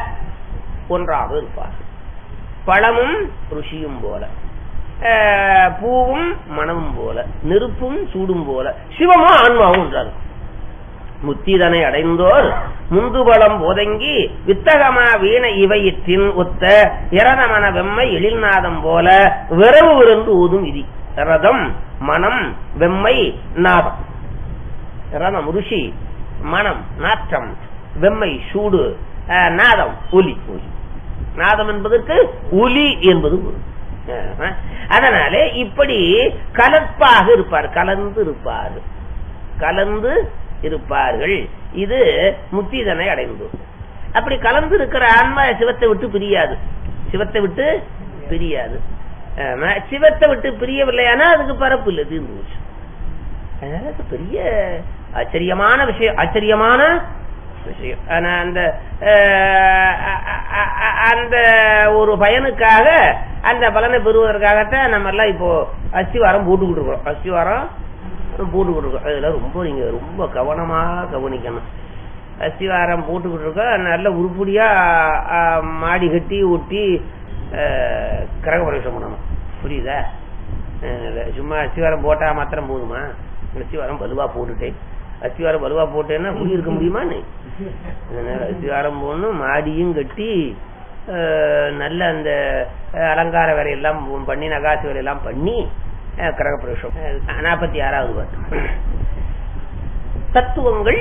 ஒன்றாக இருப்பார் பழமும் ருஷியும் போல அஹ், பூவும் மனமும் போல நெருப்பும் சூடும் போல சிவமும் ஆன்மாவும் ஒன்றாக முத்திதனை அடைந்தோர் முந்துபலம் போதங்கி வித்தகமா வீண இவையிற்றின் ஒத்த இரணமன வெம்மை எழில்நாதம் போல விரவு விருந்து ஊதும் விதி ரதம் மனம் வெம்மை நாதம் ரணம் ருஷி மனம் நாற்றம் வெம்மை சூடு அஹ், நாதம் ஒலி ஒலி நாதம் என்பதற்கு ஒலி என்பது பொருள். அஹ், அதனாலே இப்படி கலப்பாக இருப்பார் கலந்து இருப்பார் கலந்து இருப்பார்கள் இது முத்திதனை அடைந்து அப்படி கலந்து இருக்கிற ஆன்மா சிவத்தை விட்டு பிரியாது சிவத்தை விட்டு பிரியாது ஆமா, சிவத்தை விட்டு பிரியவில்லையானா அதுக்கு பரப்பு இல்லை தீர்ந்து போச்சு அதனால அது பெரிய ஆச்சரியமான விஷயம் ஆச்சரியமான விஷயம் ஆனா அந்த அஹ், அ- அ- அ- அந்த ஒரு பயனுக்காக அந்த பலனை பெறுவதற்காகத்தான் நம்ம எல்லாம் இப்போ அஸ்திவாரம் போட்டுக்கிட்டு இருக்கோம் அஸ்திவாரம் போட்டுக்கிட்டு இருக்கோம் அதுல ரொம்ப நீங்க ரொம்ப கவனமா கவனிக்கணும் அஸ்திவாரம் போட்டுக்கிட்டு இருக்கோம் நல்ல உருப்படியா ஆ, மாடி கட்டி ஒட்டி அஹ், கிரக பிரவேசம் பண்ணணும் புரியுதா அஹ், சும்மா அஸ்திவாரம் போட்டா மாத்திரம் போதுமா அஸ்திவாரம் வலுவா போட்டுட்டேன் அஸ்திவாரம் வலுவா போட்டேன்னா குடி இருக்க முடியுமா நீ அதனால அஸ்திவாரம் போடணும் மாடியும் கட்டி அஹ், நல்ல அந்த அஹ், அலங்கார வேலையெல்லாம் பண்ணி நகாசு வேலையெல்லாம் பண்ணி அஹ், கிரக பிரவேசம் நாற்பத்தி ஆறாவது பாட்டு தத்துவங்கள்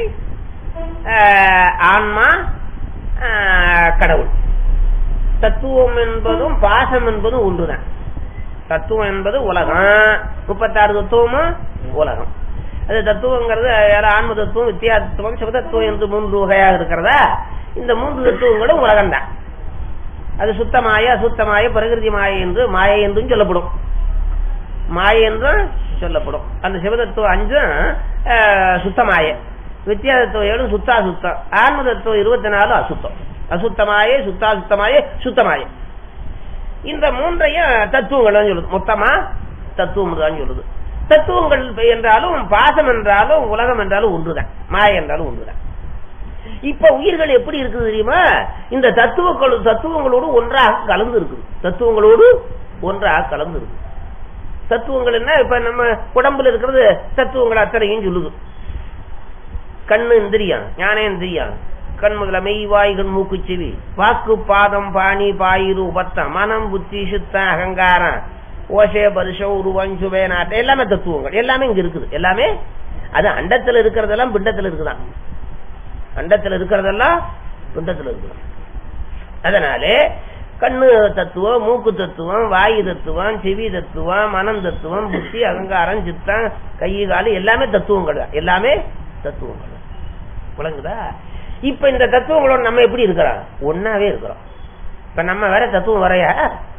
அஹ், ஆன்மா அஹ், கடவுள் தத்துவம் என்பதும் பாசம் என்பதும் ஒன்றுதான் தத்துவம் என்பது உலகம் முப்பத்தாறு தத்துவமும் உலகம் அது தத்துவங்கிறது யார ஆன்ம தத்துவம் வித்தியா தத்துவம் சிவதத்துவம் என்று மூன்று வகையாக இருக்கிறதா இந்த மூன்று தத்துவங்களும் உலகம்தான் அது சுத்தமாய அசுத்தமாய பிரகிருதி மாயை என்று மாயை என்றும் சொல்லப்படும் மாயை என்றும் சொல்லப்படும் அந்த சிவதத்துவம் அஞ்சும் அஹ், சுத்தமாய வித்தியாசத்துவம் ஏழு சுத்தா சுத்தம் ஆன்ம தத்துவம் இருபத்தி நாலு அசுத்தம் அசுத்தமாய சுத்தா சுத்தமாய சுத்தமாய இந்த மூன்றையும் தத்துவங்கள் தான் சொல்லுது மொத்தமா தத்துவம் தான் சொல்லுது தத்துவங்கள் என்றாலும் பாசம் என்றாலும் உலகம் என்றாலும் ஒன்றுதான் மாய என்றாலும் ஒன்றுதான் இப்ப உயிர்கள் எப்படி இருக்குது தெரியுமா இந்த தத்துவங்கள் தத்துவங்களோடு ஒன்றாக கலந்து இருக்குது தத்துவங்களோடு ஒன்றாக கலந்து இருக்கு தத்துவங்கள் என்ன இப்ப நம்ம உடம்புல இருக்கிறது தத்துவங்கள் அத்தனையும் சொல்லுது கண்ணு இந்திரியம் ஞானேந்திரியம் கண் முதல மெய் வாய்கள் மூக்கு செவி வாக்கு பாதம் பாணி பாயிரு உபத்தம் மனம் புத்தி சித்தம் அகங்காரம் ஓசே பரிசம் உருவம் சுபே நாட்டை எல்லாமே தத்துவங்கள் எல்லாமே இங்க இருக்குது எல்லாமே அது அண்டத்துல இருக்கிறதெல்லாம் பிண்டத்துல இருக்குதான் அண்டத்துல இருக்கிறதெல்லாம் பிண்டத்துல இருக்குதான் அதனாலே கண்ணு தத்துவம் மூக்கு தத்துவம் வாயு தத்துவம் செவி தத்துவம் மனம் தத்துவம் புத்தி அகங்காரம் சித்தம் கை காலு எல்லாமே தத்துவங்கள் தான் எல்லாமே தத்துவங்கள் தான். விளங்குதா இப்ப இந்த தத்துவங்களோட நம்ம எப்படி இருக்கிறோம் ஒன்னாவே இருக்கிறோம் இப்ப நம்ம வேற தத்துவம் வரையா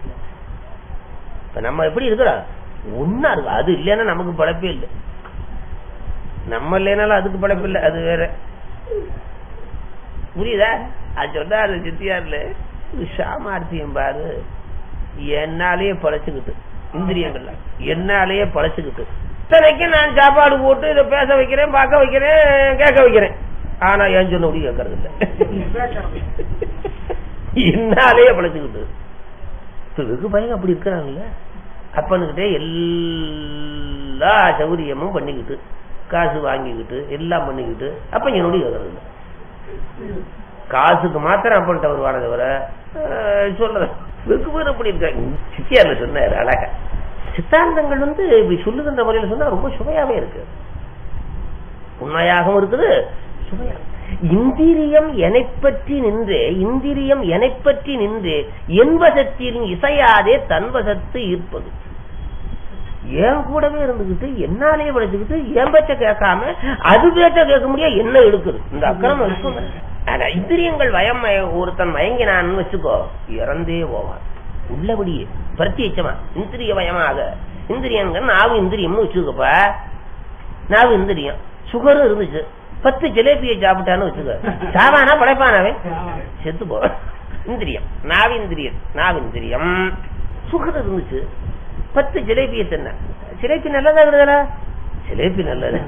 இப்ப நம்ம எப்படி இருக்கிறோம் ஒன்னா இருக்கு அது இல்லைன்னா நமக்கு பழப்பே இல்லை நம்ம இல்லைனாலும் அதுக்கு பழப்பு இல்லை அது வேற புரியுதா அது சொன்னாரு சித்தியார்ல சாமார்த்தியம் பாரு என்னாலேயே பழச்சுக்கிட்டு இந்திரியங்கள்ல என்னாலேயே பழச்சுக்கிட்டு இத்தனைக்கு நான் சாப்பாடு போட்டு இதை பேச வைக்கிறேன் பார்க்க வைக்கிறேன் கேட்க வைக்கிறேன் ஆனா ஏன் சொன்ன முடி கேட்கறது இல்ல என்னாலேயே பழச்சுக்கிட்டு இப்ப வெகு பையன் அப்படி இருக்கிறாங்கல்ல அப்பனுக்கிட்டே எல்லா சௌரியமும் பண்ணிக்கிட்டு காசு வாங்கிக்கிட்டு எல்லாம் பண்ணிக்கிட்டு அப்ப என்னுடைய கேட்கறது இல்ல காசுக்கு மாத்திரம் அப்பன்ட்ட வருவானே தவிர அஹ், சொல்றேன் வெகு பேர் அப்படி இருக்காங்க சித்தியார்ல சொன்னாரு அழகா சித்தாந்தங்கள் வந்து இப்படி சொல்லுகின்ற முறையில சொன்னா ரொம்ப சுவையாவே இருக்கு உண்மையாகவும் இருக்குது சுவையா இந்திரியம் எனை பற்றி நின்றே இந்திரியம் எனை பற்றி நின்றே என்பசத்தில் இசையாதே தன்வசத்து ஈர்ப்பது என் கூடவே இருந்துகிட்டு என்னாலே படைச்சுக்கிட்டு என் பேச்ச கேட்காம அது பேச்ச கேட்க முடியாது என்ன எடுக்குது இந்த அக்கிரமம் இருக்கும் ஆனா இந்திரியங்கள் வயம் மய- ஒருத்தன் மயங்கினான்னு வச்சுக்கோ இறந்தே போவான் உள்ளபடியே பிரத்யட்சமா இந்திரிய வயமாக இந்திரியங்கள் நாவு இந்திரியம்னு வச்சுக்கப்ப நாவு இந்திரியம் சுகரும் இருந்துச்சு பத்து ஜிலேபியை சாப்பிட்டான்னு வச்சுக்க சாவானா படைப்பானாவே செத்து போ இந்திரியம் நாவிந்திரியம் நாவிந்திரியம் சுகர் இருந்துச்சு பத்து ஜிலேபியை தின்ன ஜிலேபி நல்லதா விடுதலா ஜிலேபி நல்லது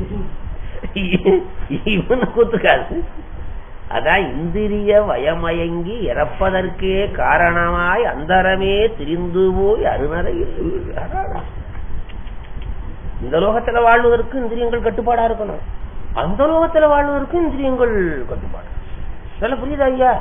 இவனு கூத்துக்காது அதான் இந்திரிய வயமயங்கி இறப்பதற்கே காரணமாய் அந்தரமே திரிந்து போய் அருணரையில் வீழ்கிறாரா. இந்த லோகத்துல வாழ்வதற்கு இந்திரியங்கள் கட்டுப்பாடா இருக்கணும் அந்த லோகத்துல வாழ்வதற்கு இந்திரியங்கள் கட்டுப்பாடு சொல்ல புரியுதா ஐயா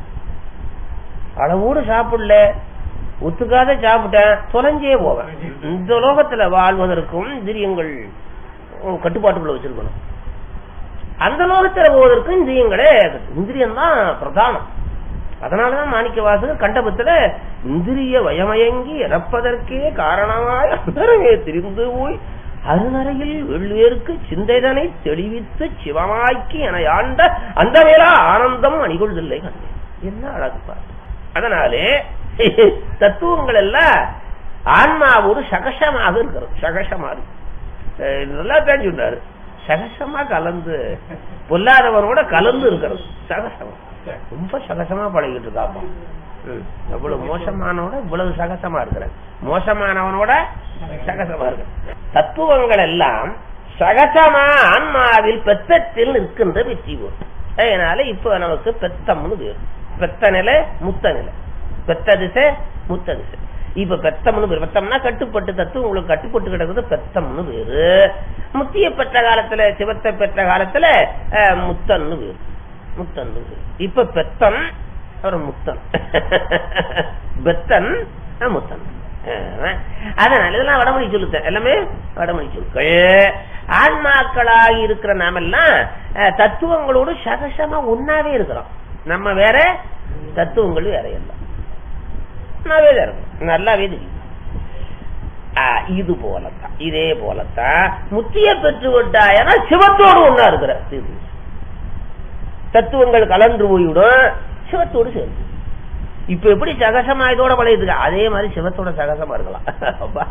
அளவோடு சாப்பிடல ஒத்துக்காத சாப்பிட்டேன் தொலைஞ்சே போவேன் இந்த லோகத்துல வாழ்வதற்கும் இந்திரியங்கள் உம், கட்டுப்பாட்டுக்குள்ள வச்சிருக்கணும் அந்த லோகத்துல போவதற்கும் இந்திரியங்களே இந்திரியம் தான் பிரதானம் அதனாலதான் மாணிக்க வாசகர் கண்டபத்துல இந்திரிய வயமயங்கி இறப்பதற்கே காரணமாய் அந்தரமே திரிந்து போய் அருநரையில் வெள்ளியருக்கு சிந்தைதனை தெளிவித்து சிவமாக்கி என ஆண்ட அந்த வேளா ஆனந்தம் அணிகொள்தில்லை கண்டேன் என்ன அழகு பாரு அதனாலே தத்துவங்கள் எல்லாம் ஆன்மாவோடு சகசமாக இருக்கிறது சகசமா இருக்கு அஹ் இது நல்லா தெரிஞ்சுட்டாரு சகசமா கலந்து பொல்லாதவனோட கலந்து இருக்கிறது சகசமா ரொம்ப சகசமா பழகிட்டு இருக்காப்பா ம். எவ்வளவு மோசமானவனோட இவ்வளவு சகசமா இருக்கிற மோசமானவனோட சகசமா இருக்கு தத்துவங்கள் எல்லாம் சகசமா ஆன்மாவில் பெத்தத்தில் நிற்கின்ற வெற்றி போல் அதனால இப்ப நமக்கு பெத்தம்னு பேர் பெத்த நிலை முத்த நிலை பெத்த திசை முத்த திசை இப்ப பெத்தம்னு பேர் பெத்தம்னா கட்டுப்பட்டு தத்துவம் உங்களுக்கு கட்டுப்பட்டு கிடக்குது பெத்தம்னு பேரு முத்திய பெற்ற காலத்துல சிவத்தை பெற்ற காலத்துல அஹ், முத்தன்னு பேரு முத்தன்னு பேரு இப்ப பெத்தன் அப்புறம் முத்தன் பெத்தன் அஹ், முத்தன் அஹ், அதனால இதெல்லாம் வடமொழி சொல்லுத்தேன் எல்லாமே வடமொழி சொற்கள் ஆன்மாக்களாகி இருக்கிற நாமெல்லாம் அஹ், தத்துவங்களோடு சகசமா ஒன்னாவே இருக்கிறோம் நம்ம வேற தத்துவங்கள் வேற எல்லாம் நல்லாவே தான் இருக்கும் நல்லாவே தெரியும் ஆ, இது போலத்தான் இதே போலத்தான் முத்திய பெற்று விட்டாயனா சிவத்தோடு ஒன்னா இருக்கிற இது. தத்துவங்கள் கலந்து போய்விடும் சிவத்தோடு சேர்ந்து இப்ப எப்படி சகசமா இதோட பழையதுக்கு அதே மாதிரி சிவத்தோட சகசமா இருக்கலாம் அப்பா,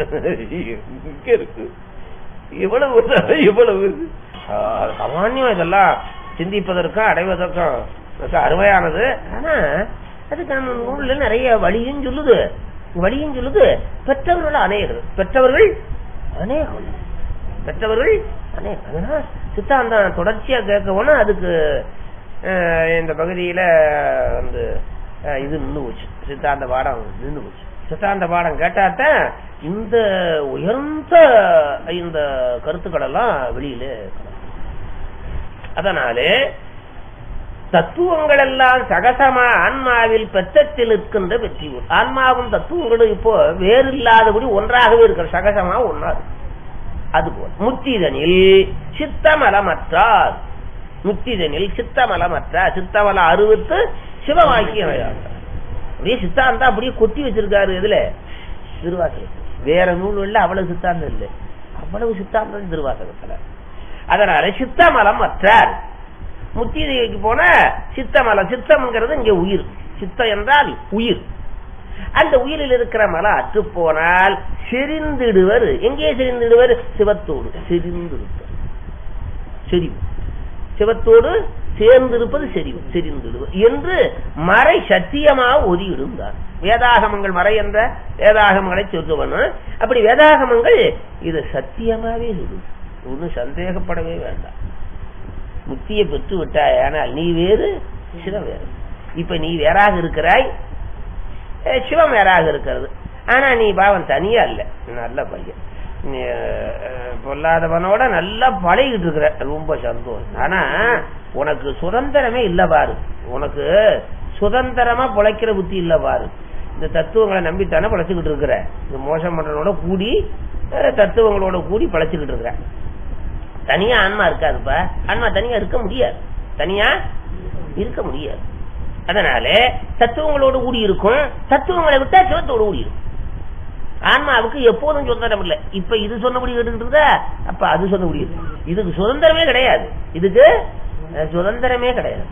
இங்க இருக்கு இவ்வளவு இவ்வளவு ஆ, சாமானியம் இதெல்லாம் சிந்திப்பதற்கும் அடைவதற்கும் மிக அருமையானது ஆனா அதுக்கு நம்ம நூல்ல நிறைய வழியும் சொல்லுது வழியும் சொல்லுது பெற்றவர்கள் அநேகர் பெற்றவர்கள் அநேகம் பெற்றவர்கள் அநேகம் அதனால சித்தாந்தம் தொடர்ச்சியா கேட்கணும்னா அதுக்கு அஹ், இந்த பகுதியில வந்து அஹ், இது நின்று போச்சு சித்தாந்த பாடம் நின்று போச்சு சித்தாந்த பாடம் கேட்டாத்தான் இந்த உயர்ந்த இந்த கருத்துக்கள் எல்லாம் வெளியில கிளம்பும். அதனாலே தத்துவங்கள் எல்லாம் சகசமா ஆன்மாவில் பெற்றத்தில் இருக்கின்ற வெற்றி உண்டு. ஆன்மாவும் தத்துவங்களும் இப்போ வேறு இல்லாதபடி ஒன்றாகவே இருக்கிற சகசமா ஒன்னா இருக்கு. அதுபோல் முத்திதனில் சித்தமலமற்றார் முத்திதனில் சித்தமலமற்றார் சித்தமல அறுவித்து சிவவாக்கி அமையாங்க அப்படியே சித்தாந்தம் அப்படியே கொட்டி வச்சிருக்காரு இதுல திருவாசகத்தில் வேற நூல்கள்ல அவ்வளவு சித்தாந்தம் இல்லை அவ்வளவு சித்தாந்தம் திருவாசகத்துல அதனால சித்தமலம் அற்றார் முத்திதைக்கு போன சித்தமலம் சித்தம்ங்கிறது இங்க உயிர் சித்தம் என்றால் உயிர் அந்த உயிரில் இருக்கிற மலம் அற்று போனால் செறிந்திடுவர் எங்கே செறிந்திடுவர் சிவத்தோடு செறிந்திருப்பர் செறிவு சிவத்தோடு சேர்ந்திருப்பது செறிவு செறிந்திடுவர் என்று மறை சத்தியமாக ஒதியிடுந்தார் வேதாகமங்கள் மறை என்ற வேதாகமங்களை சொல்லுவனும் அப்படி வேதாகமங்கள் இது சத்தியமாவே சொல்லுது ஒன்னும் சந்தேகப்படவே வேண்டாம் முக்தியை பெற்று விட்டாய் ஆனால் நீ வேறு சிவம் வேறு இப்ப நீ வேறாக இருக்கிறாய் அஹ் சிவம் வேறாக இருக்கிறது ஆனா நீ பாவம் தனியா இல்ல நல்ல பையன் நீ, அஹ், பொல்லாதவனோட நல்லா பழகிட்டு இருக்கிற ரொம்ப சந்தோஷம் ஆனா உனக்கு சுதந்திரமே இல்ல பாரு உனக்கு சுதந்திரமா பிழைக்கிற புத்தி இல்ல பாரு இந்த தத்துவங்களை நம்பித்தானே பிழைச்சுக்கிட்டு இருக்கிற இந்த மோசம் பண்றவனோட கூடி அஹ், தத்துவங்களோட கூடி பிழைச்சுக்கிட்டு இருக்கிற தனியா ஆன்மா இருக்காதுப்பா ஆன்மா தனியா இருக்க முடியாது தனியா இருக்க முடியாது அதனால தத்துவங்களோடு கூடி இருக்கும் தத்துவங்களை விட்டா சிவத்தோடு கூடி இருக்கும் ஆன்மாவுக்கு எப்போதும் சுதந்திரம் இல்லை இப்ப இது சொன்னபடி கேட்டுக்கிட்டு இருந்தா அப்ப அது சொன்னபடி இருக்கு இதுக்கு சுதந்திரமே கிடையாது இதுக்கு அஹ், சுதந்திரமே கிடையாது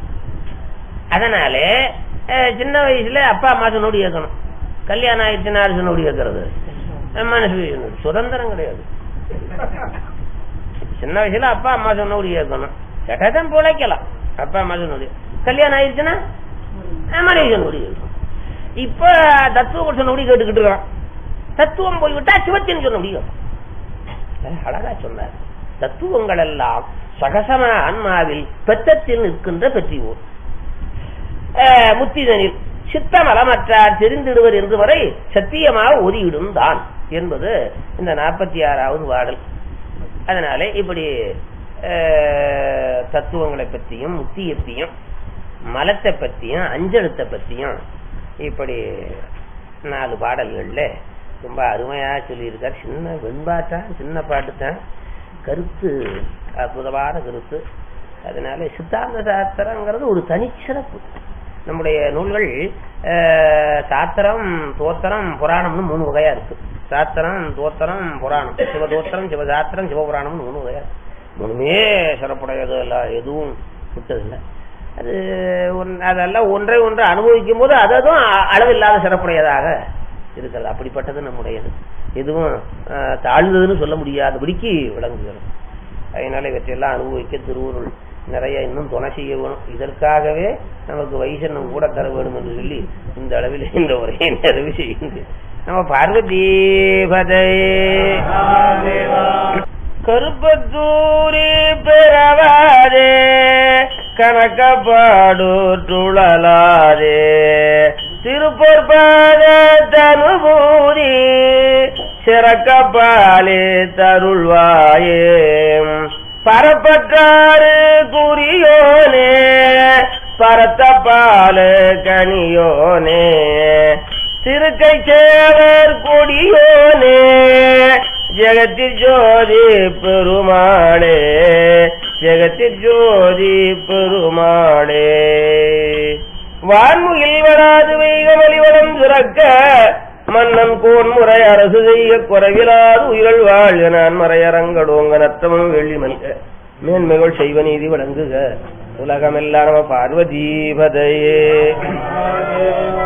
அதனால அஹ், சின்ன வயசுல அப்பா அம்மா சொன்னபடி கேட்கணும் கல்யாணம் ஆயிடுச்சுன்னா சொன்னபடி கேட்கறது மனசு சுதந்திரம் கிடையாது சின்ன வயசுல அப்பா அம்மா சொன்னபடி கேட்கணும் கேட்டாதான் பிழைக்கலாம் அப்பா அம்மா சொன்னபடி கல்யாணம் ஆயிடுச்சுன்னா ஆ, மனைவி சொன்னபடி கேட்கணும் இப்ப தத்துவம் சொன்னபடி கேட்டுக்கிட்டு இருக்கான் தத்துவம் போய்விட்டா சிவத்தின் சொன்னபடி கேட்கும் அஹ் அழகா சொன்னார் தத்துவங்கள் எல்லாம் சகசம ஆன்மாவில் பெத்தத்தில் நிற்கின்ற பெற்றிவோர் அஹ் முத்திதனில் சித்தமலமற்றார் தெரிந்திடுவர் என்று வரை சத்தியமாக ஒதியிடும் தான் என்பது இந்த நாற்பத்தி ஆறாவது பாடல் அதனாலே இப்படி அஹ், தத்துவங்களை பற்றியும் முத்தியத்தையும் மலத்தை பற்றியும் அஞ்செழுத்தை பற்றியும் இப்படி நாலு பாடல்கள்ல ரொம்ப அருமையா சொல்லியிருக்கார் சின்ன வெண்பாட்டா சின்ன பாட்டு தான் கருத்து அற்புதமான கருத்து அதனால சித்தாந்த சாஸ்திரங்கிறது ஒரு தனிச்சிறப்பு நம்முடைய நூல்கள் அஹ், சாத்திரம் தோத்திரம் புராணம்னு மூணு வகையா இருக்கு சாத்திரம் தோத்திரம் புராணம் சிவதோத்திரம் சிவசாத்திரம் சிவபுராணம்னு மூணு வகையா இருக்கு மூணுமே சிறப்புடையது இல்ல எதுவும் விட்டதில்லை அது ஒன்- அதெல்லாம் ஒன்றை ஒன்றை அனுபவிக்கும் போது அததும் அ- அளவில்லாத சிறப்புடையதாக இருக்கிறது அப்படிப்பட்டது நம்முடையது எதுவும் அஹ், தாழ்ந்ததுன்னு சொல்ல முடியாதபடிக்கு விளங்குகிறது அதனால இவற்றையெல்லாம் அனுபவிக்க திருவுருள் நிறைய இன்னும் துணை செய்ய வேணும் இதற்காகவே நமக்கு வைசன்னம் கூட தர வேணும் என்று சொல்லி இந்த அளவில் இந்த உரையை நிறைவு செய்கின்றேன் நம்ம பார்வதி கருப்பத்தூரி பெறவாதே கணக்கப்பாடு துழலாதே திருப்பொற்பாத தனுபூரி சிறக்கப்பாலே தருள்வாயே பரப்பற்றாறு குறியோனே பரத்தப்பாலு கனியோனே திருக்கை சேவர் கொடியோனே ஜெகத்தில் ஜோதி பெருமாளே ஜெகத்தில் ஜோதி பெருமாளே வான்முகில் வராது வைகமலிவனம் சுரக்க மன்னன் கோன்முறை அரசு செய்ய குறைவிலாது உயிர்கள் வாழ்க நான் மறையரங்கடோங்க நத்தமும் வெள்ளி மல்க மேன்மைகள் செய்வ நீதி வழங்குக உலகமெல்லாம் நம பார்வதீபதையே